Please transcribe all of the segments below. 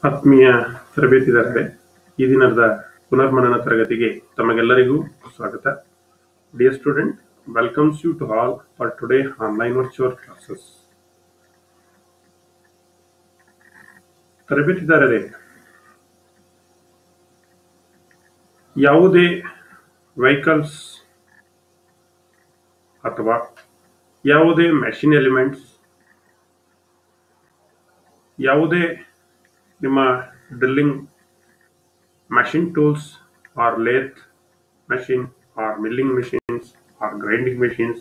ಆತ್ಮೀಯ ತರಬೇತಿದಾರರೇ ಈ ದಿನದ ಪುನರ್ಮನನ ತರಗತಿಗೆ ತಮಗೆಲ್ಲರಿಗೂ ಸ್ವಾಗತ dear student welcomes you to all for today online virtual classes ತರಬೇತಿದಾರರೇ ಯಾವುದೇ ವೆಹಿಕಲ್ಸ್ ಅಥವಾ ಯಾವುದೇ ಮೆಷಿನ್ ಎಲಿಮೆಂಟ್ಸ್ ಯಾವುದೇ ನಿಮ್ಮ drilling machine tools or lathe machine or milling machines or grinding machines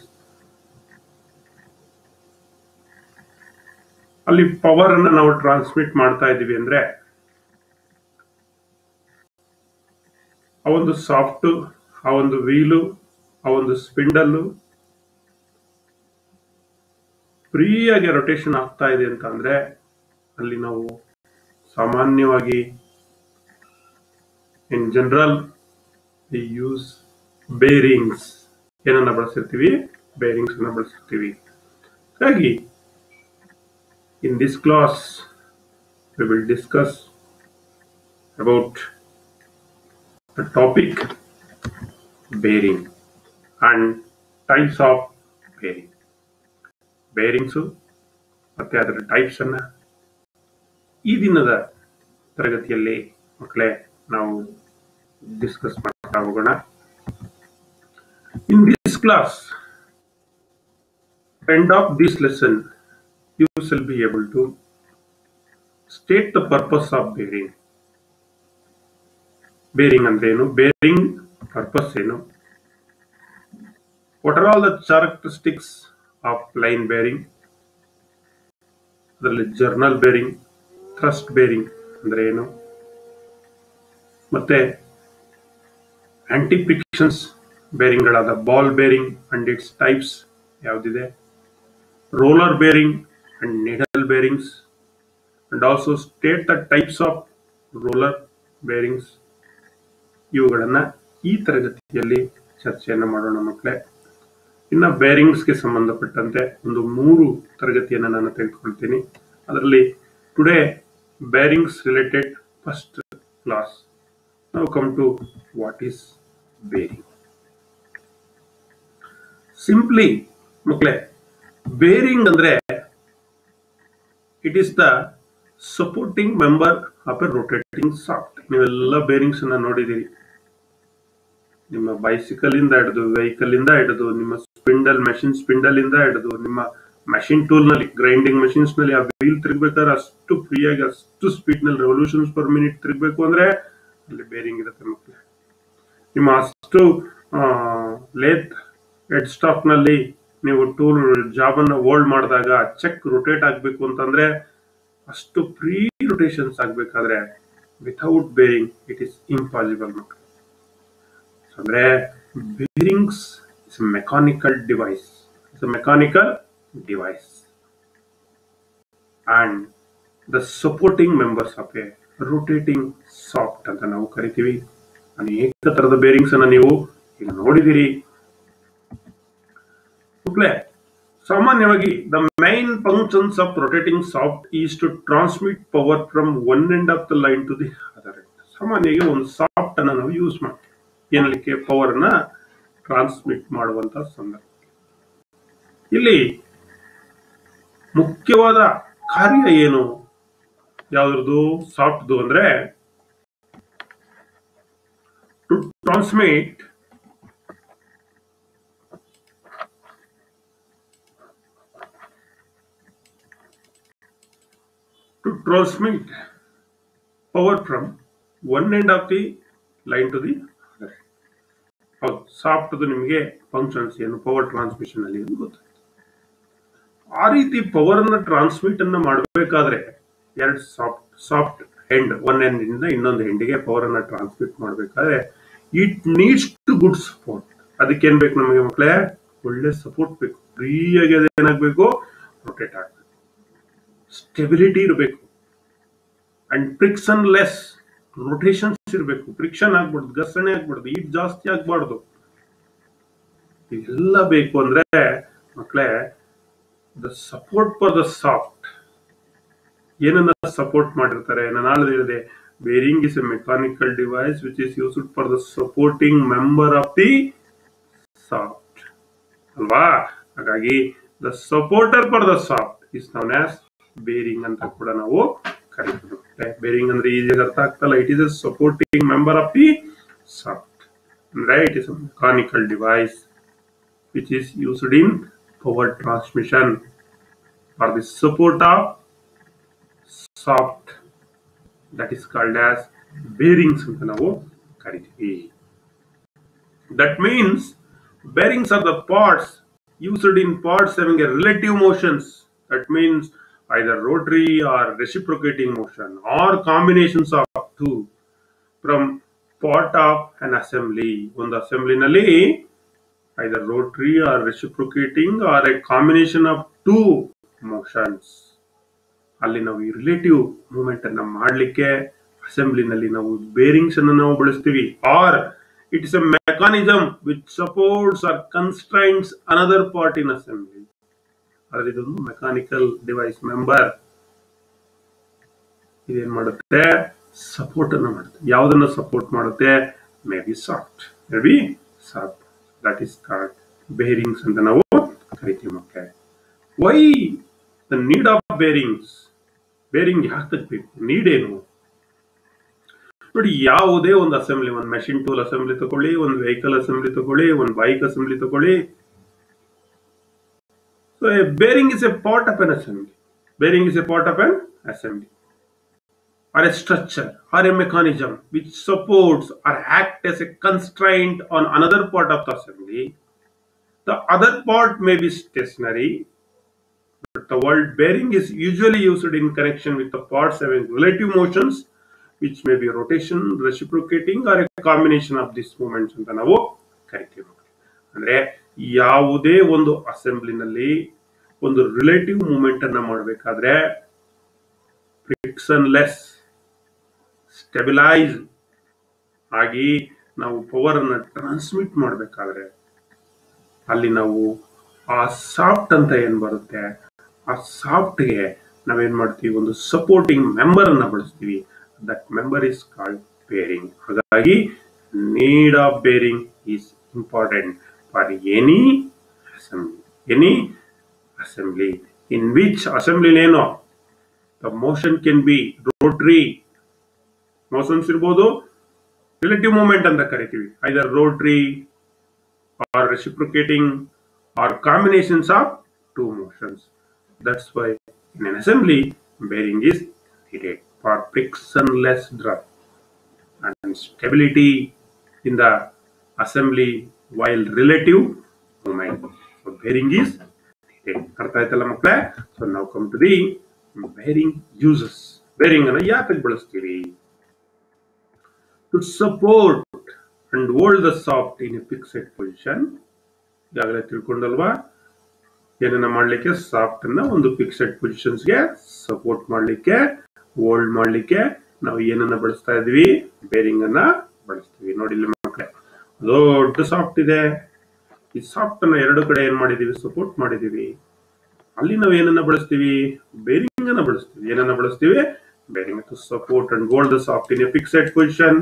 ಅಲ್ಲಿ ಪವರ್ ಅನ್ನ ನಾವು ಟ್ರಾನ್ಸ್ಮಿಟ್ ಮಾಡ್ತಾ ಇದ್ದೀವಿ ಅಂದ್ರೆ ಆ ಒಂದು ಸಾಫ್ಟ್ ಆ ಒಂದು ವೀಲು ಆ ಒಂದು ಸ್ಪಿಂಡಲ್ಲು ಫ್ರೀಯಾಗಿ ರೊಟೇಷನ್ ಆಗ್ತಾ ಇದೆ ಅಂತ ಅಂದ್ರೆ ಅಲ್ಲಿ ನಾವು ಸಾಮಾನ್ಯವಾಗಿ in general we use bearings ಏನನ್ನ ಬಳಸಿರ್ತೀವಿ ಬೇರಿಂಗ್ಸ್ ಅನ್ನ ಬಳಸಿರ್ತೀವಿ ಹಾಗಾಗಿ in this class we will discuss about the topic bearing and types of bearing bearings ಮತ್ತೆ ಅದರ ಟೈಪ್ಸ್ ಅನ್ನ ಈ ದಿನದ ತರಗತಿಯಲ್ಲಿ ಮಕ್ಕಳೇ ನಾವು ಡಿಸ್ಕಸ್ ಮಾಡ್ತಾ ಹೋಗೋಣ in this class end of this lesson you will be able to state the purpose of bearing bearing ಅಂದ್ರೆ ಏನು ಬೇರಿಂಗ್ ಪರ್ಪಸ್ ಏನು what are all the characteristics of line bearing ಅದರಲ್ಲಿ ಜರ್ನಲ್ ಬೇರಿಂಗ್ ಥ್ರಸ್ಟ್ ಬೇರಿಂಗ್ ಅಂದ್ರೆ ಏನು ಮತ್ತೆ anti frictions ಬೇರಿಂಗ್ಗಳಾದ ball bearing and its types ಯಾವುದಿದೆ roller bearing and needle bearings and also state the types of roller bearings ಇವುಗಳನ್ನ ಈ ತರಗತಿಯಲ್ಲಿ ಚರ್ಚೆಯನ್ನು ಮಾಡೋಣ ಮಕ್ಕಳೇ ಇನ್ನು ಬೇರಿಂಗ್ಸ್ಗೆ ಸಂಬಂಧಪಟ್ಟಂತೆ ಒಂದು ಮೂರು ತರಗತಿಯನ್ನು ನಾನು ತೆಗೆದುಕೊಳ್ತೀನಿ ಅದರಲ್ಲಿ today bearings related first class now come to what is bearing simply ಮಕ್ಕಳೇ ಬೇರಿಂಗ್ ಅಂದ್ರೆ it is the supporting member of a rotating shaft ನೀವೆಲ್ಲ ಬೇರಿಂಗ್ಸ್ ಅನ್ನ ನೋಡಿದಿರಿ ನಿಮ್ಮ ಬೈಸಿಕಲ್ ಇಂದ ಹಿಡಿದು ವೆಹಿಕಲ್ ಇಂದ ಹಿಡಿದು ನಿಮ್ಮ ಸ್ಪಿಂಡಲ್ ಮೆಷಿನ್ ಸ್ಪಿಂಡಲ್ ಇಂದ ಹಿಡಿದು ನಿಮ್ಮ ಮೆಷಿನ್ ಟೂಲ್ ನಲ್ಲಿ ಗ್ರೈಂಡಿಂಗ್ ಮಷಿನ್ಸ್ ನಲ್ಲಿ ಆ ವೀಲ್ ತಿರುಗಬೇಕಾದ್ರೆ ಅಷ್ಟು ಫ್ರೀಯಾಗಿ ಅಷ್ಟು ಸ್ಪೀಡ್ ನಲ್ಲಿ ರೆವಲ್ಯೂಷನ್ಸ್ ಪರ್ ಮಿನಿಟ್ ತಿರುಗಬೇಕು ಅಂದ್ರೆ ಅಲ್ಲಿ ಬೇರಿಂಗ್ ಇರುತ್ತೆ ಮಕ್ಕಳೇ ನಿಮ್ಮ ಅಷ್ಟು ಲೇತ್ ಹೆಡ್ ಸ್ಟಾಕ್ ನಲ್ಲಿ ನೀವು ಟೂಲ್ ಜಾಬ್ ಅನ್ನ ಹೋಲ್ಡ್ ಮಾಡಿದಾಗ ಚೆಕ್ ರೊಟೇಟ್ ಆಗ್ಬೇಕು ಅಂತಂದ್ರೆ ಅಷ್ಟು ಫ್ರೀ ರೊಟೇಷನ್ಸ್ ಆಗ್ಬೇಕಾದ್ರೆ without bearing it is impossible ಮಕ್ಕಳು ಅಂದ್ರೆ bearings is mechanical device it's mechanical device and the supporting members of a rotating shaft ಅಂತ ನಾವು ಕರಿತೀವಿ ಅನೇಕ ತರದ ಬೇರಿಂಗ್ಸ್ ಅನ್ನ ನೀವು ಈಗ ನೋಡಿದಿರಿ ಮಕ್ಕಳೇ ಸಾಮಾನ್ಯವಾಗಿ the main functions of rotating shaft is to transmit power from one end of the line to the other ಸಾಮಾನ್ಯವಾಗಿ ಒಂದು ಸಾಫ್ಟ್ ಅನ್ನ ನಾವು ಯೂಸ್ ಮಾಡ್ತೀವಿ ಏನಲಿಕ್ಕೆ ಪವರ್ ನ ಟ್ರಾನ್ಸ್ಮಿಟ್ ಮಾಡುವಂತ ಸಂದರ್ಭ ಇಲ್ಲಿ ಮುಖ್ಯವಾದ ಕಾರ್ಯ ಏನು ಯಾವ್ದು ಸಾಫ್ಟ್ದು ಅಂದ್ರೆ to transmit to transmit power from one end of the line to the other ಹೌದು ಸಾಫ್ಟ್ ನಿಮಗೆ ಫಂಕ್ಷನ್ಸ್ ಏನು ಪವರ್ ಟ್ರಾನ್ಸ್ಮಿಷನ್ ಅಲ್ಲಿ ಗೊತ್ತಾಯ್ತು ಆ ರೀತಿ ಪವರ್ ಅನ್ನ ಟ್ರಾನ್ಸ್ಮಿಟ್ ಅನ್ನ ಮಾಡಬೇಕಾದ್ರೆ ಎರಡು shaft shaft end one end ಇಂದ ಇನ್ನೊಂದು ಎಂಡಿಗೆ ಪವರ್ ಅನ್ನ ಟ್ರಾನ್ಸ್ಮಿಟ್ ಮಾಡಬೇಕಾದ್ರೆ it needs to good support ಅದಕ್ಕೆ ಏನ್ ಬೇಕು ನಮಗೆ ಮಕ್ಕಳೇ ಒಳ್ಳೆ ಸಪೋರ್ಟ್ ಬೇಕು ಫ್ರೀಯಾಗಿ ಅದೇನಾಗಬೇಕು ರೊಟೇಟ್ ಆಗಬೇಕು ಸ್ಟೆಬಿಲಿಟಿ ಇರಬೇಕು ಅಂಡ್ ಫ್ರಿಕ್ಷನ್ ಲೆಸ್ ರೊಟೇಷನ್ಸ್ ಇರಬೇಕು ಫ್ರಿಕ್ಷನ್ ಆಗ್ಬಾರ್ದು ಘರ್ಷಣೆ ಆಗ್ಬಾರ್ದು ಈಟ್ ಜಾಸ್ತಿ ಆಗ್ಬಾರ್ದು ಇದೆಲ್ಲ ಬೇಕು ಅಂದ್ರೆ ಮಕ್ಕಳೇ the support for the soft ಏನನ್ನ ಸಪೋರ್ಟ್ ಮಾಡಿರ್ತಾರೆ ನಾನು ಆಲ್ರೆಡಿ ಹೇಳಿದೆ bearing is a mechanical device which is used for the supporting member of the shaft ಅಲ್ವಾ ಹಾಗಾಗಿ the supporter for the shaft is known as bearing ಅಂತ ಕೂಡ ನಾವು ಕರಿತೀವಿ ಬೇರಿಂಗ್ ಅಂದ್ರೆ ಈಸಿಯಾಗಿ ಅರ್ಥ ಆಗ್ತಲ್ಲ it is a supporting member of the shaft ಅಂದ್ರೆ it is a mechanical device which is used in power transmission for the support of soft that is called as bearings ಅಂತ ನಾವು ಕರಿತೀವಿ that means bearings are the parts used in parts having a relative motions that means either rotary or reciprocating motion or combinations of two from part of an assembly ಒಂದು assembly ನಲ್ಲಿ either rotary or reciprocating or a combination of two motions ಅಲ್ಲಿ ನಾವು ಈ relative movement ಅನ್ನ ಮಾಡಲಿಕ್ಕೆ ಅಸೆಂಬ್ಲಿನಲ್ಲಿ ನಾವು bearings ಅನ್ನು ನಾವು ಬಳಸ್ತೀವಿ or it is a mechanism which supports or constrains another part in assembly ಆದ್ರೆ ಇದೊಂದು ಮೆಕಾನಿಕಲ್ ಡಿವೈಸ್ ಮೆಂಬರ್ ಇದೇನ್ ಮಾಡುತ್ತೆ ಸಪೋರ್ಟ್ ಅನ್ನು ಮಾಡುತ್ತೆ ಯಾವುದನ್ನ ಸಪೋರ್ಟ್ ಮಾಡುತ್ತೆ may be shaft may be shaft that is called bearings ಅಂತ ನಾವು ಕರಿತೀವಿ ಮಕ್ಕಳೇ why the need of bearings bearing ಯಾಕೆ ಬೇಕು ನೀಡ್ ಏನು ನೋಡಿ ಯಾವುದೇ ಒಂದು ಅಸೆಂಬ್ಲಿ ಒಂದು ಮೆಷಿನ್ ಟೂಲ್ ಅಸೆಂಬ್ಲಿ ತಗೊಳ್ಳಿ ಒಂದು ವೆಹಿಕಲ್ ಅಸೆಂಬ್ಲಿ ತಗೊಳ್ಳಿ ಒಂದು ಬೈಕ್ ಅಸೆಂಬ್ಲಿ ತಗೊಳ್ಳಿ so bearing is a part of an assembly bearing is a part of an assembly or a structure or a mechanism which supports or act as a constraint on another part of the assembly. The other part may be stationary, but the word bearing is usually used in connection with the parts having relative motions, which may be rotation, reciprocating, or a combination of these movements ಅಂತ ನಾವು ಕರಿತೀವಿ ಅಂದ್ರೆ ಯಾವುದೇ ಒಂದು ಅಸೆಂಬ್ಲಿನಲ್ಲಿ ಒಂದು relative movement ಅನ್ನ ಮಾಡಬೇಕಾದ್ರೆ friction less stabilise ಆಗಿ ನಾವು ಪವರ್ ಅನ್ನ ಟ್ರಾನ್ಸ್ಮಿಟ್ ಮಾಡಬೇಕಾದ್ರೆ ಅಲ್ಲಿ ನಾವು ಆ ಸಾಫ್ಟ್ ಅಂತ ಏನ್ ಬರುತ್ತೆ ಆ ಸಾಫ್ಟ್ಗೆ ನಾವೇನ್ ಮಾಡ್ತೀವಿ ಒಂದು ಸಪೋರ್ಟಿಂಗ್ ಮೆಂಬರ್ ಅನ್ನ ಬಳಸ್ತೀವಿ that member is called bearing ಹಾಗಾಗಿ need of bearing is important for any assembly any assembly in which assembly ಏನೋ the motion can be rotary motions ಇರ್ಬೋದು ರಿಲೇಟಿವ್ ಮೂವ್ಮೆಂಟ್ ಅಂತ ಕರಿತೀವಿ either rotary or reciprocating or combinations of two motions that's why in an assembly bearing is needed for frictionless drive and stability in the assembly while relative movement. So bearing is needed. ಅರ್ಥ ಆಯ್ತಲ್ಲ ಮಕ್ಕಳೇ so ನಾವು come to the bearing uses bearing ಅನ್ನ ಯಾಕೆ ಬಳಸ್ತೀವಿ to support and hold the shaft in a fixed position ಈಗಾಗಲೇ ತಿಳ್ಕೊಂಡಲ್ವಾ ಏನನ್ನ ಮಾಡ್ಲಿಕ್ಕೆ ಸಾಫ್ಟ್ ಅನ್ನ ಒಂದು ಫಿಕ್ಸೆಡ್ ಪೊಸಿಷನ್ಸ್ಗೆ ಸಪೋರ್ಟ್ ಮಾಡ್ಲಿಕ್ಕೆ ಹೋಲ್ಡ್ ಮಾಡ್ಲಿಕ್ಕೆ ನಾವು ಏನನ್ನ ಬಳಸ್ತಾ ಇದೀವಿ ಬೇರಿಂಗ್ ಅನ್ನ ಬಳಸ್ತೀವಿ ನೋಡಿ ಇಲ್ಲಿ ಮಕ್ಕಳೇ ದೊಡ್ಡ ಸಾಫ್ಟ್ ಇದೆ ಈ ಸಾಫ್ಟ್ ಅನ್ನ ಎರಡು ಕಡೆ ಏನ್ ಮಾಡಿದೀವಿ ಸಪೋರ್ಟ್ ಮಾಡಿದೀವಿ ಅಲ್ಲಿ ನಾವು ಏನನ್ನ ಬಳಸ್ತೀವಿ ಬೇರಿಂಗ್ ಅನ್ನ ಬಳಸ್ತೀವಿ ಏನನ್ನ ಬಳಸ್ತೀವಿ bearing to support and hold the shaft in a fixed position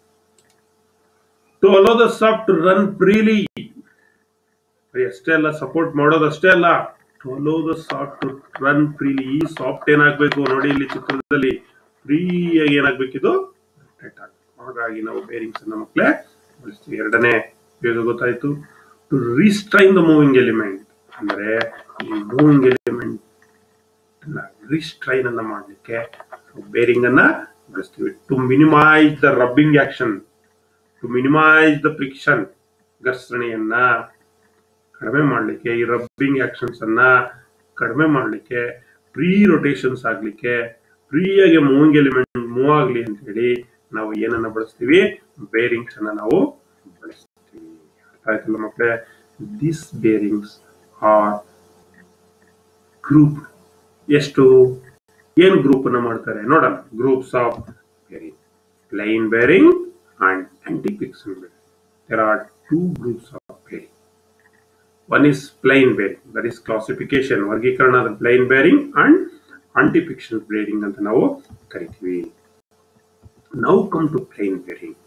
to allow the shaft to run freely ಅಷ್ಟೇ ಅಲ್ಲ ಸಪೋರ್ಟ್ ಮಾಡೋದು ಅಷ್ಟೇ ಅಲ್ಲ to allow the shaft to run freely ಈ ಸಾಫ್ಟ್ ಏನಾಗ್ಬೇಕು ನೋಡಿ ಇಲ್ಲಿ ಚಿತ್ರದಲ್ಲಿ ಫ್ರೀ ಆಗಿ ಏನಾಗ್ಬೇಕಿದು ರೊಟೇಟ್ ಆಗ್ಬೇಕು ಹಾಗಾಗಿ ನಾವು ಬೇರಿಂಗ್ಸ್ ಅನ್ನ ಮಕ್ಕಳೇ ಬಳಸ್ತೀವಿ ಎರಡನೇ ಉಪಯೋಗ ಗೊತ್ತಾಯ್ತು to restrain the moving element ಅಂದ್ರೆ ಈ ಮೂವಿಂಗ್ ಎಲಿಮೆಂಟ್ ರೀಸ್ಟ್ರೈನ್ ಅನ್ನ ಮಾಡಲಿಕ್ಕೆ ಬೇರಿಂಗ್ ಅನ್ನ ಬಳಸ್ತೀವಿ to minimise the rubbing action to minimise the friction ಘರ್ಷಣೆಯನ್ನ ಕಡಿಮೆ ಮಾಡಲಿಕ್ಕೆ ಈ ರಬ್ಬಿಂಗ್ ಆಕ್ಷನ್ಸ್ ಅನ್ನ ಕಡಿಮೆ ಮಾಡಲಿಕ್ಕೆ ಪ್ರೀ ರೊಟೇಷನ್ಸ್ ಆಗ್ಲಿಕ್ಕೆ ಫ್ರೀಯಾಗಿ ಮೂವಿಂಗ್ ಎಲಿಮೆಂಟ್ ಮೂವ್ ಆಗಲಿ ಅಂತ ಹೇಳಿ ನಾವು ಏನನ್ನ ಬಳಸ್ತೀವಿ ಬೇರಿಂಗ್ಸ್ ಅನ್ನ ನಾವು ಬಳಸ್ತೀವಿ ಅರ್ಥ ಆಯ್ತಲ್ಲ ಮಕ್ಕಳೇ ದಿಸ್ ಬೇರಿಂಗ್ಸ್ ಆರ್ ಗ್ರೂಪ್ ಎಷ್ಟು ಏನು ಗ್ರೂಪ್ ಅನ್ನ ಮಾಡ್ತಾರೆ ನೋಡೋಣ groups of bearing plain bearing and anti friction bearing there are two groups of bearing one is plain bearing that is classification ವರ್ಗೀಕರಣ plain bearing and anti friction bearing ಅಂತ ನಾವು ಕರಿತೀವಿ ನಾವು come to plain bearing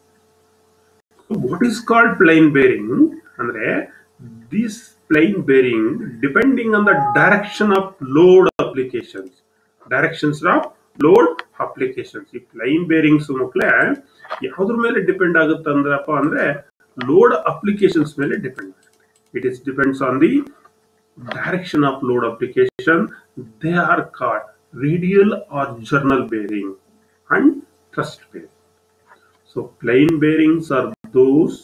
what is called plain bearing ಅಂದ್ರೆ this plain bearing depending on the direction of load applications directions of load applications ಈ plain bearings ಮಕ್ಕಳೇ ಯಾವ್ದ್ರ ಮೇಲೆ depend ಆಗುತ್ತೆ ಅಂದ್ರಪ್ಪ ಅಂದ್ರೆ ಲೋಡ್ ಅಪ್ಲಿಕೇಶನ್ಸ್ ಮೇಲೆ ಡಿಪೆಂಡ್ ಆಗುತ್ತೆ it is depends on the direction of load application they are called radial or journal bearing and thrust bearing so plain bearings are those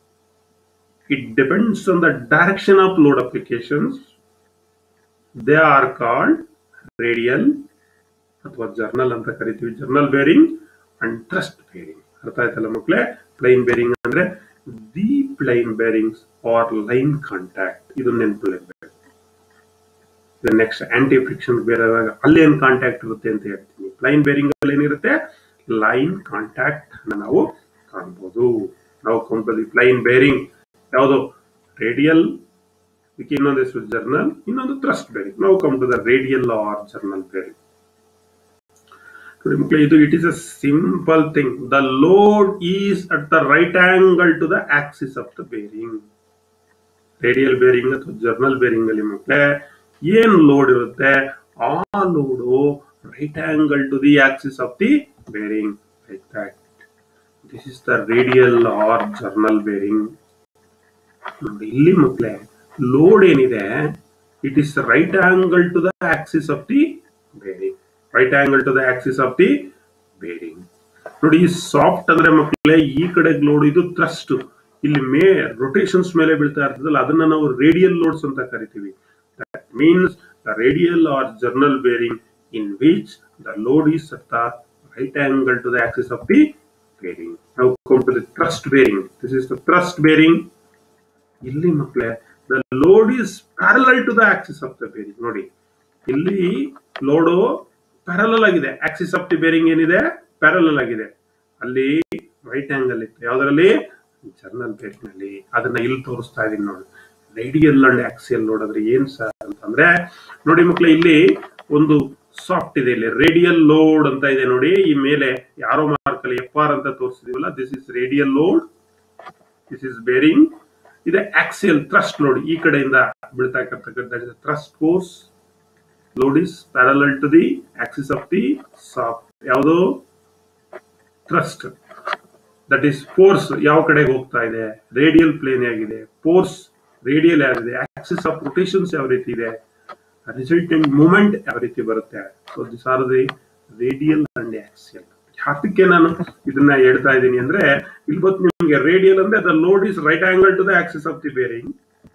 it depends on the direction of load applications they are called radial ಅಥವಾ journal ಅಂತ ಕರಿತೀವಿ journal bearing and thrust bearing ಅರ್ಥ ಆಯ್ತಲ್ಲ ಮಕ್ಕಳೇ plain bearing ಅಂದ್ರೆ the plain bearings are line contact ಇದು ನೆನ್ಪಿಡಬೇಕು next anti friction ಬೇರೆವಾಗ ಅಲ್ಲಿ ಏನ್ ಕಾಂಟ್ಯಾಕ್ಟ್ ಇರುತ್ತೆ ಅಂತ ಹೇಳ್ತೀನಿ ಪ್ಲೈನ್ ಬೇರಿಂಗ್ ಅಲ್ಲಿ ಏನಿರುತ್ತೆ ಲೈನ್ ಕಾಂಟ್ಯಾಕ್ಟ್ ಅನ್ನ ನಾವು ಕಾಣ್ಬೋದು ನಾವು ಕಂಪಲ್ಲಿ ಪ್ಲೈನ್ ಬೇರಿಂಗ್ ಯಾವುದು ರೇಡಿಯಲ್ ಇದಕ್ಕೆ ಇನ್ನೊಂದು ಹೆಸರು ಜರ್ನಲ್ ಇನ್ನೊಂದು ಥ್ರಸ್ಟ್ ಬೇರಿಂಗ್ ನಾವು come to the radial or journal bearing ನೋಡಿ ಮಕ್ಕಳೇ ಇದು it is a simple thing the load is at the right angle to the axis of the bearing radial bearing ಅಥವಾ journal bearing ಅಲ್ಲಿ ಮಕ್ಕಳೇ ಏನ್ load ಇರುತ್ತೆ ಆ load right angle to the axis of the bearing like that this is the radial or journal bearing ನೋಡಿ ಇಲ್ಲಿ ಮಕ್ಕಳೇ load ಏನಿದೆ it is right angle to the axis of the bearing right angle to the axis of the bearing ನೋಡಿ ಈ soft ಅಂದ್ರೆ ಮಕ್ಕಳೇ ಈ ಕಡೆ ಲೋಡ್ ಇದು ಥ್ರಸ್ಟ್ ಇಲ್ಲಿ ಮೇ ರೊಟೇಷನ್ಸ್ ಮೇಲೆ ಬೀಳ್ತಾ ಇರ್ತದಲ್ಲ ಅದನ್ನ ನಾವು ರೇಡಿಯಲ್ ಲೋಡ್ಸ್ ಅಂತ ಕರಿತೀವಿ that means the radial or journal bearing in which the load is at the right angle to the axis of the bearing ನಾವು come to the thrust bearing this is the thrust bearing ಇಲ್ಲಿ ಮಕ್ಕಳೇ the load is parallel to the axis of the bearing ನೋಡಿ ಇಲ್ಲಿ load parallel ಆಗಿದೆ axis of the bearing ಏನಿದೆ parallel ಆಗಿದೆ ಅಲ್ಲಿ right angle ಇತ್ತು ಯಾವ್ದ್ರಲ್ಲಿ ಜರ್ನಲ್ ಬೇರಿಂಗ್ ನಲ್ಲಿ ಅದನ್ನ ಇಲ್ಲಿ ತೋರಿಸ್ತಾ ಇದೀನಿ ನೋಡಿ ರೇಡಿಯಲ್ ಅಂಡ್ ಆಕ್ಸಿಯಲ್ ನೋಡಿದ್ರೆ ಏನ್ ಸರ್ ಅಂತಂದ್ರೆ ನೋಡಿ ಮಕ್ಕಳು ಇಲ್ಲಿ ಒಂದು ಸಾಫ್ಟ್ ಇದೆ ಇಲ್ಲಿ ರೇಡಿಯಲ್ ಲೋಡ್ ಅಂತ ಇದೆ ನೋಡಿ ಈ ಮೇಲೆ ಯಾರೋ ಮಾರ್ಕ್ ಅಲ್ಲಿ ಎಫ್ ಆರ್ ಅಂತ ತೋರಿಸಿದೀವಲ್ಲ this is radial load this is bearing ಇದೆ ಆಕ್ಸಿಯಲ್ ಥ್ರಸ್ಟ್ ಲೋಡ್ ಈ ಕಡೆಯಿಂದ ಬೀಳ್ತಾ ಇರ್ತಕ್ಕಂಥ thrust force load is parallel to the axis of the shaft ಯಾವುದು ಥ್ರಸ್ಟ್ ದಟ್ ಈಸ್ ಫೋರ್ಸ್ ಯಾವ ಕಡೆಗೆ ಹೋಗ್ತಾ ಇದೆ ರೇಡಿಯಲ್ ಪ್ಲೇನ್ ಆಗಿದೆ ಫೋರ್ಸ್ ರೇಡಿಯಲ್ ಯಾವಿದೆ ಆಕ್ಸಿಸ್ ಆಫ್ ರೊಟೇಷನ್ಸ್ ಯಾವ ರೀತಿ ಇದೆ ರಿಸಲ್ಟೆಂಟ್ ಮೂಮೆಂಟ್ ಯಾವ ರೀತಿ ಬರುತ್ತೆ so this are the radial and axial ಯಾತಕ್ಕೆ ನಾನು ಇದನ್ನ ಹೇಳ್ತಾ ಇದ್ದೀನಿ ಅಂದ್ರೆ ಇಲ್ಲಿ ಗೊತ್ತು ನಿಮಗೆ ರೇಡಿಯಲ್ ಅಂದ್ರೆ the load is right angle to the axis of the bearing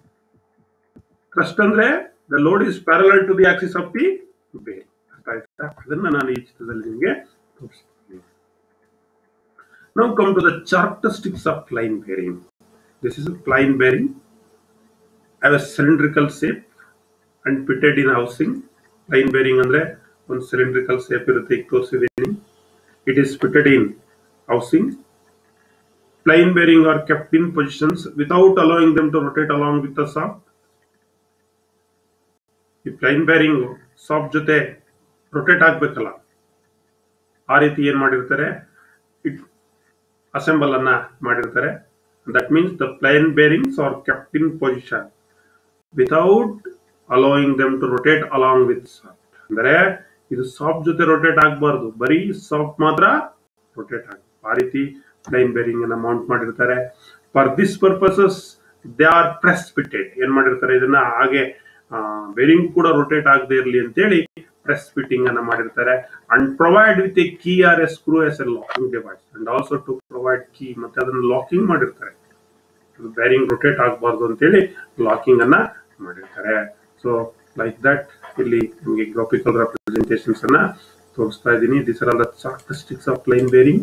thrust ಅಂದ್ರೆ the load is parallel to the axis of the bearing ಅರ್ಥ ಆಯ್ತಾ ಅದನ್ನ ನಾನು ಈ ಚಿತ್ರದಲ್ಲಿ ನಿಮಗೆ ತೋರಿಸ್ತೀನಿ ನಾವು come to the characteristics of plain bearing this is plain bearing have a cylindrical shape and fitted in housing. Line bearing ಅಂದ್ರೆ ಒಂದು cylindrical shape ಇರುತ್ತೆ ಈಗ ತೋರಿಸಿದ್ದೀನಿ it is fitted in housing plain bearing are kept in positions without allowing them to rotate along with the shaft ಈ plain bearing shaft ಜೊತೆ rotate ಆಗ್ಬೇಕಲ್ಲ ಆ ರೀತಿ ಏನ್ ಮಾಡಿರ್ತಾರೆ ಇಟ್ ಅಸೆಂಬಲ್ ಅನ್ನ ಮಾಡಿರ್ತಾರೆ that means the plain bearings are kept in position without allowing them to rotate along with shaft ಅಂದ್ರೆ ಇದು ಸಾಫ್ಟ್ ಜೊತೆ ರೊಟೇಟ್ ಆಗಬಾರ್ದು ಬರೀ ಸಾಫ್ಟ್ ಮಾತ್ರ ರೊಟೇಟ್ ಆಗ ಆ ರೀತಿ ಪ್ಲೈನ್ ಬೇರಿಂಗ್ ಅನ್ನ ಮೌಂಟ್ ಮಾಡಿರ್ತಾರೆ for this purposes they are press fitted ಏನ್ ಮಾಡಿರ್ತಾರೆ ಇದನ್ನ ಹಾಗೆ ಬೇರಿಂಗ್ ಕೂಡ ರೊಟೇಟ್ ಆಗದೆ ಇರಲಿ ಅಂತೇಳಿ ಪ್ರೆಸ್ ಫಿಟ್ಟಿಂಗ್ ಅನ್ನ ಮಾಡಿರ್ತಾರೆ and provide with a key or a screw as a locking device and also to provide key ಮತ್ತೆ ಅದನ್ನ ಲಾಕಿಂಗ್ ಮಾಡಿರ್ತಾರೆ ಬೇರಿಂಗ್ ರೊಟೇಟ್ ಆಗಬಾರ್ದು ಅಂತೇಳಿ ಲಾಕಿಂಗ್ ಅನ್ನ ಮಾಡಿರ್ತಾರೆ ಸೊ ಲೈಕ್ ದಟ್ ಇಲ್ಲಿ ನಿಮಗೆ ಗ್ರಾಫಿಕಲ್ ರೆಪ್ರೆಸೆಂಟೇಷನ್ಸ್ ಅನ್ನ ತೋರಿಸ್ತಾ ಇದ್ದೀನಿ this are all the characteristics of plain bearing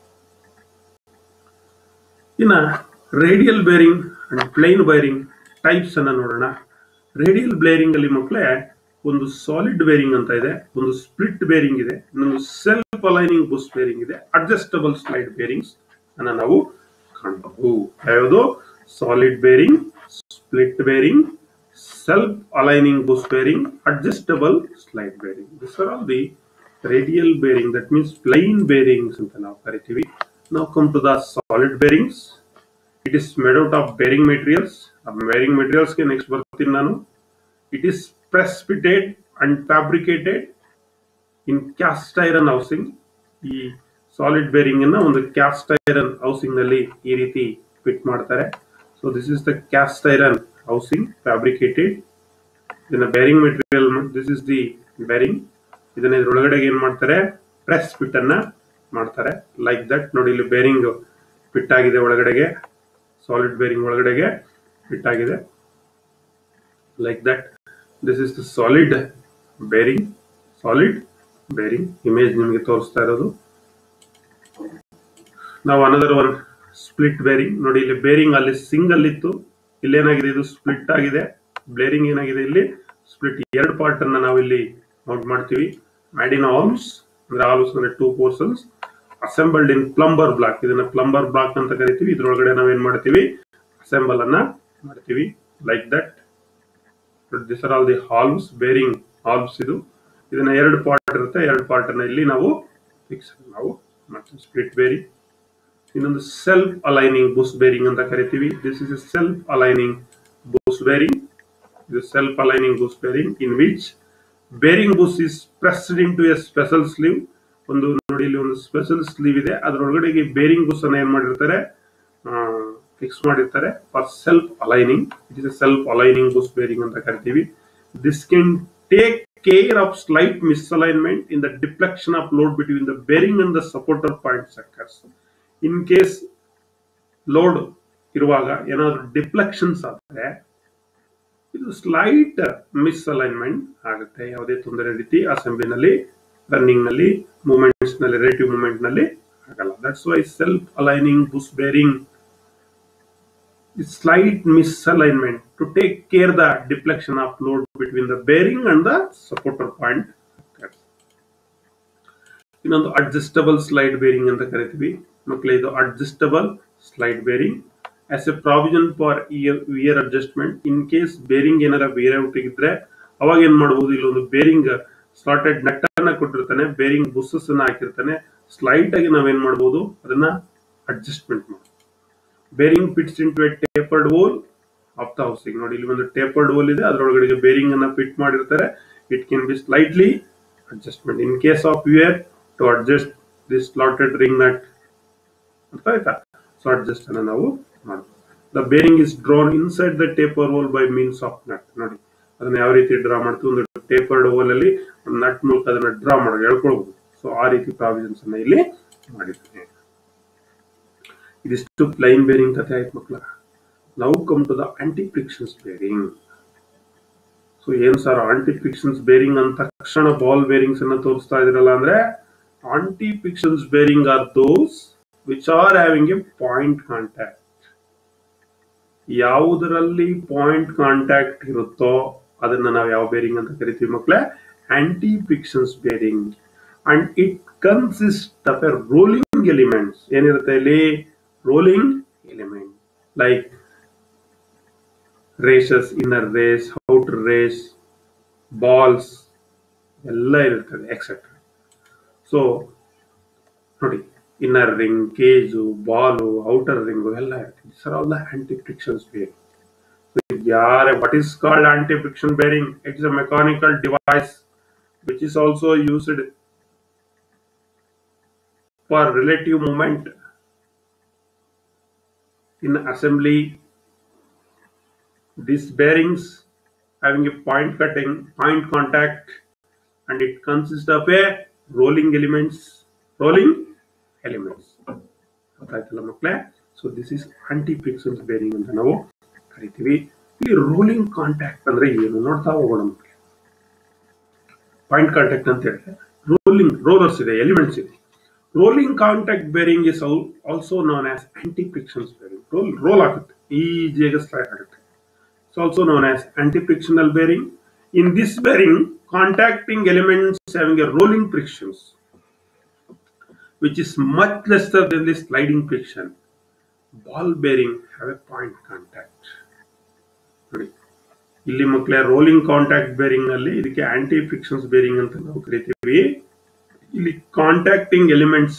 ಇನ್ನ radial bearing and plain bearing types ಅನ್ನ ನೋಡೋಣ ರೇಡಿಯಲ್ ಬೇರಿಂಗ್ ಅಲ್ಲಿ ಮಕ್ಕಳೇ ಒಂದು ಸಾಲಿಡ್ ಬೇರಿಂಗ್ ಅಂತ ಇದೆ ಒಂದು ಸ್ಪ್ಲಿಟ್ ಬೇರಿಂಗ್ ಇದೆ ಇನ್ನೊಂದು ಸೆಲ್ಫ್ ಅಲೈನಿಂಗ್ ಬುಸ್ ಬೇರಿಂಗ್ ಇದೆ ಅಡ್ಜಸ್ಟಬಲ್ ಸ್ಲೈಡ್ ಬೇರಿಂಗ್ಸ್ ಅನ್ನ ನಾವು ಕಾಣಬಹುದು ಯಾವುದು solid bearing split bearing self-aligning bush bearing, adjustable slide bearing. These are all the radial bearing. That means plain bearings ಅಂತ ನಾವು ಕರಿತೀವಿ. Now come to the solid bearings. It is made out of bearing materials. ಆ bearing materials ಗೆ next ಬರ್ತೀನಿ ನಾನು. It is precipitate and fabricated in cast iron housing. ಈ solid bearing ಅನ್ನ ಒಂದು ಕ್ಯಾಸ್ಟ್ ಐರನ್ ಹೌಸಿಂಗ್ ನಲ್ಲಿ ಈ ರೀತಿ ಫಿಟ್ ಮಾಡ್ತಾರೆ so this is the cast iron housing fabricated ಇದನ್ನ bearing material this is the bearing ಇದನ್ನ ಇದ್ರೊಳಗಡೆ ಏನ್ ಮಾಡ್ತಾರೆ ಪ್ರೆಸ್ ಫಿಟ್ ಅನ್ನ ಮಾಡ್ತಾರೆ ಲೈಕ್ ದಟ್ ನೋಡಿ ಇಲ್ಲಿ ಬೇರಿಂಗ್ ಫಿಟ್ ಆಗಿದೆ ಒಳಗಡೆಗೆ ಸಾಲಿಡ್ ಬೇರಿಂಗ್ ಒಳಗಡೆಗೆ ಫಿಟ್ ಆಗಿದೆ like that this is the solid bearing solid bearing image ನಿಮಗೆ ತೋರಿಸ್ತಾ ಇರೋದು ನಾವು ಅನದರ್ ಒನ್ ಸ್ಪ್ಲಿಟ್ ಬೇರಿಂಗ್ ನೋಡಿ ಇಲ್ಲಿ ಬೇರಿಂಗ್ ಅಲ್ಲಿ ಸಿಂಗಲ್ ಇತ್ತು ಇಲ್ಲಿ ಏನಾಗಿದೆ ಇದು ಸ್ಪ್ಲಿಟ್ ಆಗಿದೆ ಬೇರಿಂಗ್ ಏನಾಗಿದೆ ಇಲ್ಲಿ ಸ್ಪ್ಲಿಟ್ ಎರಡು ಪಾರ್ಟ್ ಅನ್ನ ನಾವು ಇಲ್ಲಿ ಮೌಂಟ್ ಮಾಡ್ತೀವಿ ಮ್ಯಾಡಿನ್ ಆಲ್ಮ್ಸ್ ಅಂದ್ರೆ ಆಲ್ಮ್ಸ್ ಅಂದ್ರೆ two portions assembled in plummer block ಇದನ್ನ ಪ್ಲಂಬರ್ ಬ್ಲಾಕ್ ಅಂತ ಕರಿತೀವಿ ಇದ್ರೊಳಗಡೆ ನಾವೇನ್ ಮಾಡ್ತೀವಿ ಅಸೆಂಬಲ್ ಅನ್ನ ಮಾಡ್ತೀವಿ like that this are all the ಹಾಲ್ಮ್ಸ್ ಬೇರಿಂಗ್ ಹಾಲ್ಮ್ಸ್ ಇದು ಇದನ್ನ ಎರಡು ಪಾರ್ಟ್ ಇರುತ್ತೆ ಎರಡು ಪಾರ್ಟ್ ಅನ್ನ ಇಲ್ಲಿ ನಾವು ಫಿಕ್ಸ್ ನಾವು ಮಾಡ್ತೀವಿ ಸ್ಪ್ಲಿಟ್ ಬೇರಿಂಗ್ ಇನ್ನೊಂದು ಸೆಲ್ಫ್ ಅಲೈನಿಂಗ್ ಬೂಸ್ಟ್ ಬೇರಿಂಗ್ ಅಂತ ಕರಿತೀವಿ this is a self aligning bush bearing ಇದು self aligning bush bearing in which bearing bush is pressed into a special sleeve ಒಂದು ನೋಡಿ ಇಲ್ಲಿ ಒಂದು ಸ್ಪೆಷಲ್ ಸ್ಲೀವ್ ಇದೆ ಅದರೊಳಗಡೆಗೆ ಬೇರಿಂಗ್ ಬೂಸ್ ಅನ್ನ ಏನ್ ಮಾಡಿರ್ತಾರೆ ಫಿಕ್ಸ್ ಮಾಡಿರ್ತಾರೆ for self aligning it is a self aligning bush bearing ಅಂತ ಕರಿತೀವಿ this can take care of slight misalignment in the deflection of load between the bearing and the supporter point sectors in case load ಇರುವಾಗ ಏನಾದ್ರು ಡಿಫ್ಲೆಕ್ಷನ್ಸ್ ಆದರೆ ಇದು slight ಮಿಸ್ಅಲೈನ್ಮೆಂಟ್ ಆಗುತ್ತೆ ಯಾವುದೇ ತೊಂದರೆ ರೀತಿ ಅಸೆಂಬ್ಲಿನಲ್ಲಿ ರನ್ನಿಂಗ್ ನಲ್ಲಿ ಮೂವ್ಮೆಂಟ್ಸ್ ನಲ್ಲಿ ರೇಟಿವ್ ಮೂವ್ಮೆಂಟ್ ನಲ್ಲಿ ಆಗಲ್ಲ that's why self aligning bush bearing slight misalignment to take care the deflection of load between the bearing and the supporter point ಇನ್ನೊಂದು ಅಡ್ಜಸ್ಟಬಲ್ ಸ್ಲೈಡ್ ಬೇರಿಂಗ್ ಅಂತ ಕರಿತೀವಿ ಮಕ್ಕಳೇ ಇದು adjustable slide bearing as a provision for ear wear adjustment in case bearing ಏನಾರ ಬೇರೆ ಇದ್ರೆ ಅವಾಗ ಏನ್ ಮಾಡಬಹುದು ಇಲ್ಲೊಂದು ಬೇರಿಂಗ್ ಸ್ಲಾಟೆಡ್ ನಟ್ ಅನ್ನ ಕೊಟ್ಟಿರ್ತಾನೆ ಬೇರಿಂಗ್ ಬುಸ್ಸಸ್ ಅನ್ನ ಹಾಕಿರ್ತಾನೆ ಸ್ಲೈಟ್ ಆಗಿ ನಾವೇನ್ ಮಾಡಬಹುದು ಅದನ್ನ ಅಡ್ಜಸ್ಟ್ಮೆಂಟ್ ಮಾಡಬಹುದು bearing fits into a tapered hole of the housing ನೋಡಿ ಇಲ್ಲಿ ಒಂದು ಟೇಪರ್ಡ್ ಹೋಲ್ ಇದೆ ಅದರೊಳಗಡೆ ಬೇರಿಂಗ್ ಅನ್ನ ಫಿಟ್ ಮಾಡಿರ್ತಾರೆ it can be slightly adjustment in case of your to adjust this slotted ring nut ಅರ್ಥ ಆಯ್ತಾ ಸೊ ಅಡ್ಜಸ್ಟ್ ಅನ್ನ ನಾವು ಮಾಡ್ಬೋದು the bearing is drawn inside the taper hole by means of nut ನೋಡಿ ಅದನ್ನ ಯಾವ ರೀತಿ ಡ್ರಾ ಮಾಡ್ತೀವಿ ಒಂದು ಟೇಪರ್ಡ್ ಹೋಲ್ ಅಲ್ಲಿ ಒಂದು ನಟ್ ಮೂಲಕ ಅದನ್ನ ಡ್ರಾ ಮಾಡೋದು ಹೇಳ್ಕೊಳ್ಬಹುದು ಸೊ ಆ ರೀತಿ ಪ್ರಾವಿಷನ್ಸ್ ಅನ್ನ ಇಲ್ಲಿ ಮಾಡಿದ್ದೇನೆ ಇದಿಷ್ಟು ಪ್ಲೈನ್ ಬೇರಿಂಗ್ ಕಥೆ ಆಯ್ತು ಮಕ್ಕಳ ನಾವು come to the anti frictions bearing so ಏನ್ ಸರ್ ಆಂಟಿ ಫ್ರಿಕ್ಷನ್ಸ್ ಬೇರಿಂಗ್ ಅಂತ ತಕ್ಷಣ ಬಾಲ್ ಬೇರಿಂಗ್ಸ್ ಅನ್ನ ತೋರಿಸ್ತಾ ಇದ್ರಲ್ಲ ಅಂದ್ರೆ anti frictions bearing are those which are having a point contact ಯಾವುದರಲ್ಲಿ ಪಾಯಿಂಟ್ ಕಾಂಟ್ಯಾಕ್ಟ್ ಇರುತ್ತೋ ಅದನ್ನ ನಾವು ಯಾವ ಬೇರಿಂಗ್ ಅಂತ ಕರಿತೀವಿ ಮಕ್ಕಳೇ anti frictions bearing and it consist of a rolling elements ಏನಿರುತ್ತೆ ಇಲ್ಲಿ rolling element like races inner race outer race balls ಎಲ್ಲ ಇರುತ್ತದೆ ಎಕ್ಸೆಟ್ರಾ ಸೊ ನೋಡಿ inner ring cage ball outer ring ಎಲ್ಲ ಇರ್ತದೆ sir all the anti frictions bearing ಯಾರ what is called anti-friction bearing it is a mechanical device which is also used for relative movement in assembly these bearings having a point cutting point contact and it consists of a rolling elements rolling elements ಗೊತ್ತಾಯ್ತಲ್ಲ ಮಕ್ಕಳೇ so this is anti frictions bearing ಅಂತ ನಾವು ಕರಿತೀವಿ ಇಲ್ಲಿ rolling contact ಅಂದ್ರೆ ಏನು ನೋಡ್ತಾ ಹೋಗೋಣ ಮಕ್ಕಳೇ ಪಾಯಿಂಟ್ ಕಾಂಟ್ಯಾಕ್ಟ್ ಅಂತ ಹೇಳಿದ್ರೆ ರೋಲಿಂಗ್ ರೋಲರ್ಸ್ ಇದೆ ಎಲಿಮೆಂಟ್ಸ್ ಇದೆ rolling contact bearing is also known as anti frictions bearing roll roll ಆಗುತ್ತೆ ಈಜಿಯಾಗಿ ಸ್ಲೈಡ್ ಆಗುತ್ತೆ it's also known as anti frictional bearing in this bearing contacting elements having a rolling frictions which is much lesser than the sliding friction. Ball bearing have a point contact. ನೋಡಿ ಇಲ್ಲಿ ಮಕ್ಕಳೇ rolling contact bearing ನಲ್ಲಿ ಇದಕ್ಕೆ aunty frictions bearing ಅಂತ ನಾವು ಕರಿತೀವಿ ಇಲ್ಲಿ contacting elements